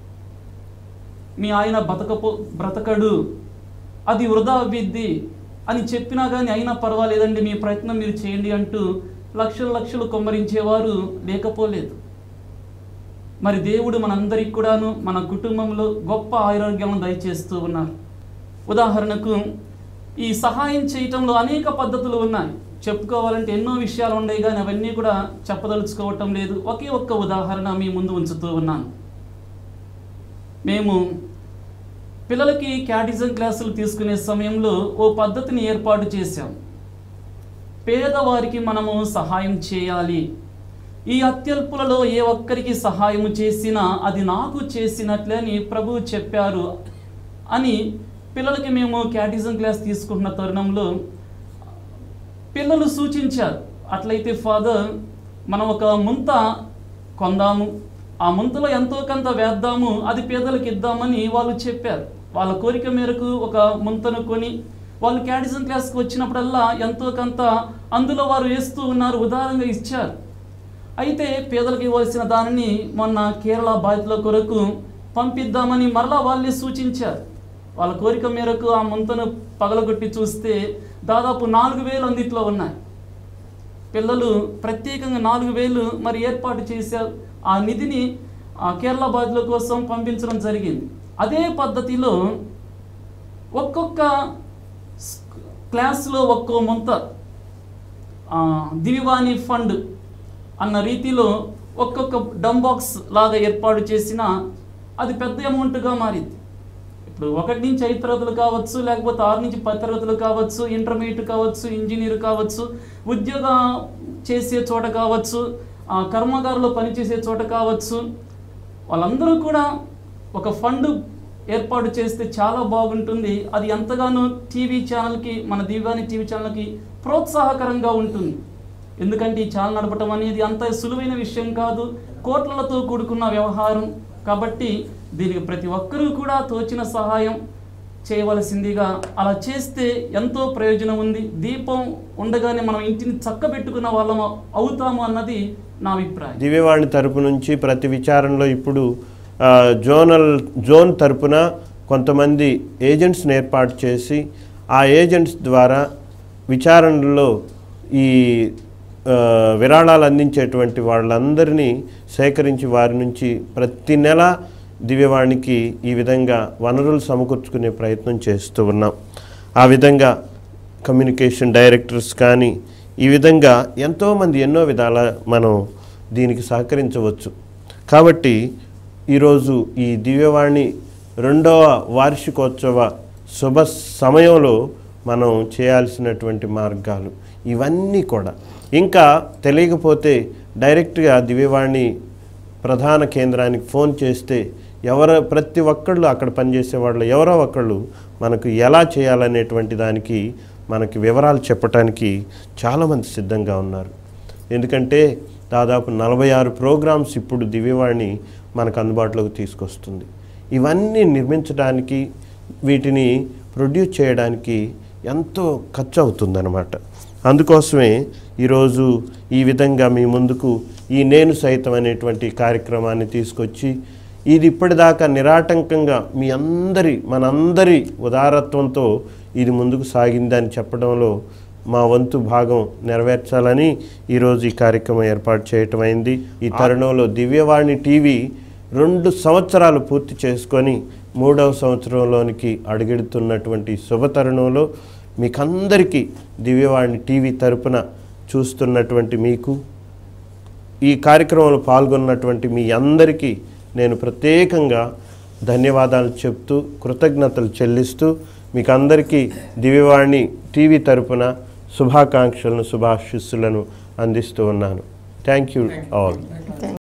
మీ ఆయన బతకపో బ్రతకడు అది వృధా అవ్విద్ది అని చెప్పినా కానీ అయినా పర్వాలేదండి మీ ప్రయత్నం మీరు చేయండి అంటూ లక్షలు లక్షలు కొమ్మరించేవారు లేకపోలేదు మరి దేవుడు మనందరికి కూడాను మన కుటుంబంలో గొప్ప ఆరోగ్యాలను దయచేస్తూ ఉన్నారు ఉదాహరణకు ఈ సహాయం చేయటంలో అనేక పద్ధతులు ఉన్నాయి చెప్పుకోవాలంటే ఎన్నో విషయాలు ఉన్నాయి కానీ అవన్నీ కూడా చెప్పదలుచుకోవటం లేదు ఒకే ఒక్క ఉదాహరణ మీ ముందు ఉంచుతూ ఉన్నాను మేము పిల్లలకి క్యాటిజం క్లాసులు తీసుకునే సమయంలో ఓ పద్ధతిని ఏర్పాటు చేశాం పేదవారికి మనము సహాయం చేయాలి ఈ అత్యల్పులలో ఏ ఒక్కరికి సహాయం చేసినా అది నాకు చేసినట్లే అని ప్రభు చెప్పారు అని పిల్లలకి మేము క్యాటిజం క్లాస్ తీసుకుంటున్న తరుణంలో పిల్లలు సూచించారు అట్లయితే ఫాదర్ మనం ఒక ముంత కొందాము ఆ ముంతలో ఎంతో కొంత వేద్దాము అది పేదలకు ఇద్దామని వాళ్ళు చెప్పారు వాళ్ళ కోరిక మేరకు ఒక ముంతను కొని వాళ్ళు క్యాటిజం క్లాస్కి వచ్చినప్పుడల్లా ఎంతో కొంత అందులో వారు వేస్తూ ఉన్నారు ఉదారంగా ఇచ్చారు అయితే పేదలకు ఇవ్వాల్సిన దానిని మొన్న కేరళ బాధితుల కొరకు పంపిద్దామని మరలా వాళ్ళే సూచించారు వాళ్ళ కోరిక మేరకు ఆ ముంతను పగలగొట్టి చూస్తే దాదాపు నాలుగు వేలు అందిట్లో ఉన్నాయి పిల్లలు ప్రత్యేకంగా నాలుగు వేలు మరి ఏర్పాటు చేశారు ఆ నిధిని ఆ కేరళ బాధితుల కోసం పంపించడం జరిగింది అదే పద్ధతిలో ఒక్కొక్క స్- క్లాసులో ఒక్కో ముంత ఆ, దివివాణి ఫండ్ అన్న రీతిలో ఒక్కొక్క డమ్ బాక్స్ లాగా ఏర్పాటు చేసిన అది పెద్ద అమౌంట్గా మారింది ఇప్పుడు ఒకటి నుంచి ఐదు తరగతులు కావచ్చు లేకపోతే ఆరు నుంచి పది తరగతులు కావచ్చు ఇంటర్మీడియట్ కావచ్చు ఇంజనీర్ కావచ్చు ఉద్యోగం చేసే చోట కావచ్చు ఆ, కర్మాగారంలో పనిచేసే చోట కావచ్చు వాళ్ళందరూ కూడా ఒక ఫండ్ ఏర్పాటు చేస్తే చాలా బాగుంటుంది అది ఎంతగానో టీవీ ఛానల్కి మన దివ్యాని టీవీ ఛానల్కి ప్రోత్సాహకరంగా ఉంటుంది ఎందుకంటే ఈ ఛానల్ నడపటం అనేది అంత సులువైన విషయం కాదు కోట్లతో కూడుకున్న వ్యవహారం కాబట్టి దీనికి ప్రతి ఒక్కరూ కూడా తోచిన సహాయం చేయవలసిందిగా అలా చేస్తే ఎంతో ప్రయోజనం ఉంది దీపం ఉండగానే మనం ఇంటిని చక్కబెట్టుకున్న వాళ్ళం అవుతాము అన్నది నా అభిప్రాయం దివ్యవాణి తరపు నుంచి ప్రతి విచారణలో ఇప్పుడు ఆ, జోనల్ జోన్ తరపున కొంతమంది ఏజెంట్స్ని ఏర్పాటు చేసి ఆ ఏజెంట్స్ ద్వారా విచారణలో ఈ ఆ, విరాళాలు అందించేటువంటి వాళ్ళందరినీ సేకరించి వారి నుంచి ప్రతి నెల దివ్యవాణికి ఈ విధంగా వనరులు సమకూర్చుకునే ప్రయత్నం చేస్తూ ఉన్నాం ఆ విధంగా కమ్యూనికేషన్ డైరెక్టర్స్ కానీ ఈ విధంగా ఎంతోమంది ఎన్నో విధాల మనం దీనికి సహకరించవచ్చు కాబట్టి ఈరోజు ఈ దివ్యవాణి రెండవ వార్షికోత్సవ శుభ సమయంలో మనం చేయాల్సినటువంటి మార్గాలు ఇవన్నీ కూడా ఇంకా తెలియకపోతే డైరెక్ట్గా దివ్యవాణి ప్రధాన కేంద్రానికి ఫోన్ చేస్తే ఎవరో ప్రతి ఒక్కళ్ళు అక్కడ పనిచేసే వాళ్ళు ఎవరో ఒకళ్ళు మనకు ఎలా చేయాలనేటువంటి దానికి మనకి వివరాలు చెప్పటానికి చాలామంది సిద్ధంగా ఉన్నారు ఎందుకంటే దాదాపు నలభై ఆరు ప్రోగ్రామ్స్ ఇప్పుడు దివ్యవాణి మనకు అందుబాటులోకి తీసుకొస్తుంది ఇవన్నీ నిర్మించడానికి వీటిని ప్రొడ్యూస్ చేయడానికి ఎంతో ఖర్చు అవుతుందన్నమాట అందుకోసమే ఈరోజు ఈ విధంగా మీ ముందుకు ఈ నేను సైతం అనేటువంటి కార్యక్రమాన్ని తీసుకొచ్చి ఇది ఇప్పటిదాకా నిరాటంకంగా మీ అందరి మనందరి ఉదారత్వంతో ఇది ముందుకు సాగిందని చెప్పడంలో మా వంతు భాగం నెరవేర్చాలని ఈరోజు ఈ కార్యక్రమం ఏర్పాటు చేయటం అయింది ఈ తరుణంలో దివ్యవాణి టీవీ రెండు సంవత్సరాలు పూర్తి చేసుకొని మూడవ సంవత్సరంలోనికి అడుగెడుతున్నటువంటి శుభ తరుణంలో మీకందరికీ దివ్యవాణి టీవీ తరపున చూస్తున్నటువంటి మీకు ఈ కార్యక్రమంలో పాల్గొన్నటువంటి మీ అందరికీ నేను ప్రత్యేకంగా ధన్యవాదాలు చెప్తూ కృతజ్ఞతలు చెల్లిస్తూ మీకు అందరికీ దివ్యవాణి టీవీ తరపున శుభాకాంక్షలను శుభాశిస్సులను అందిస్తూ ఉన్నాను థ్యాంక్ యూ ఆల్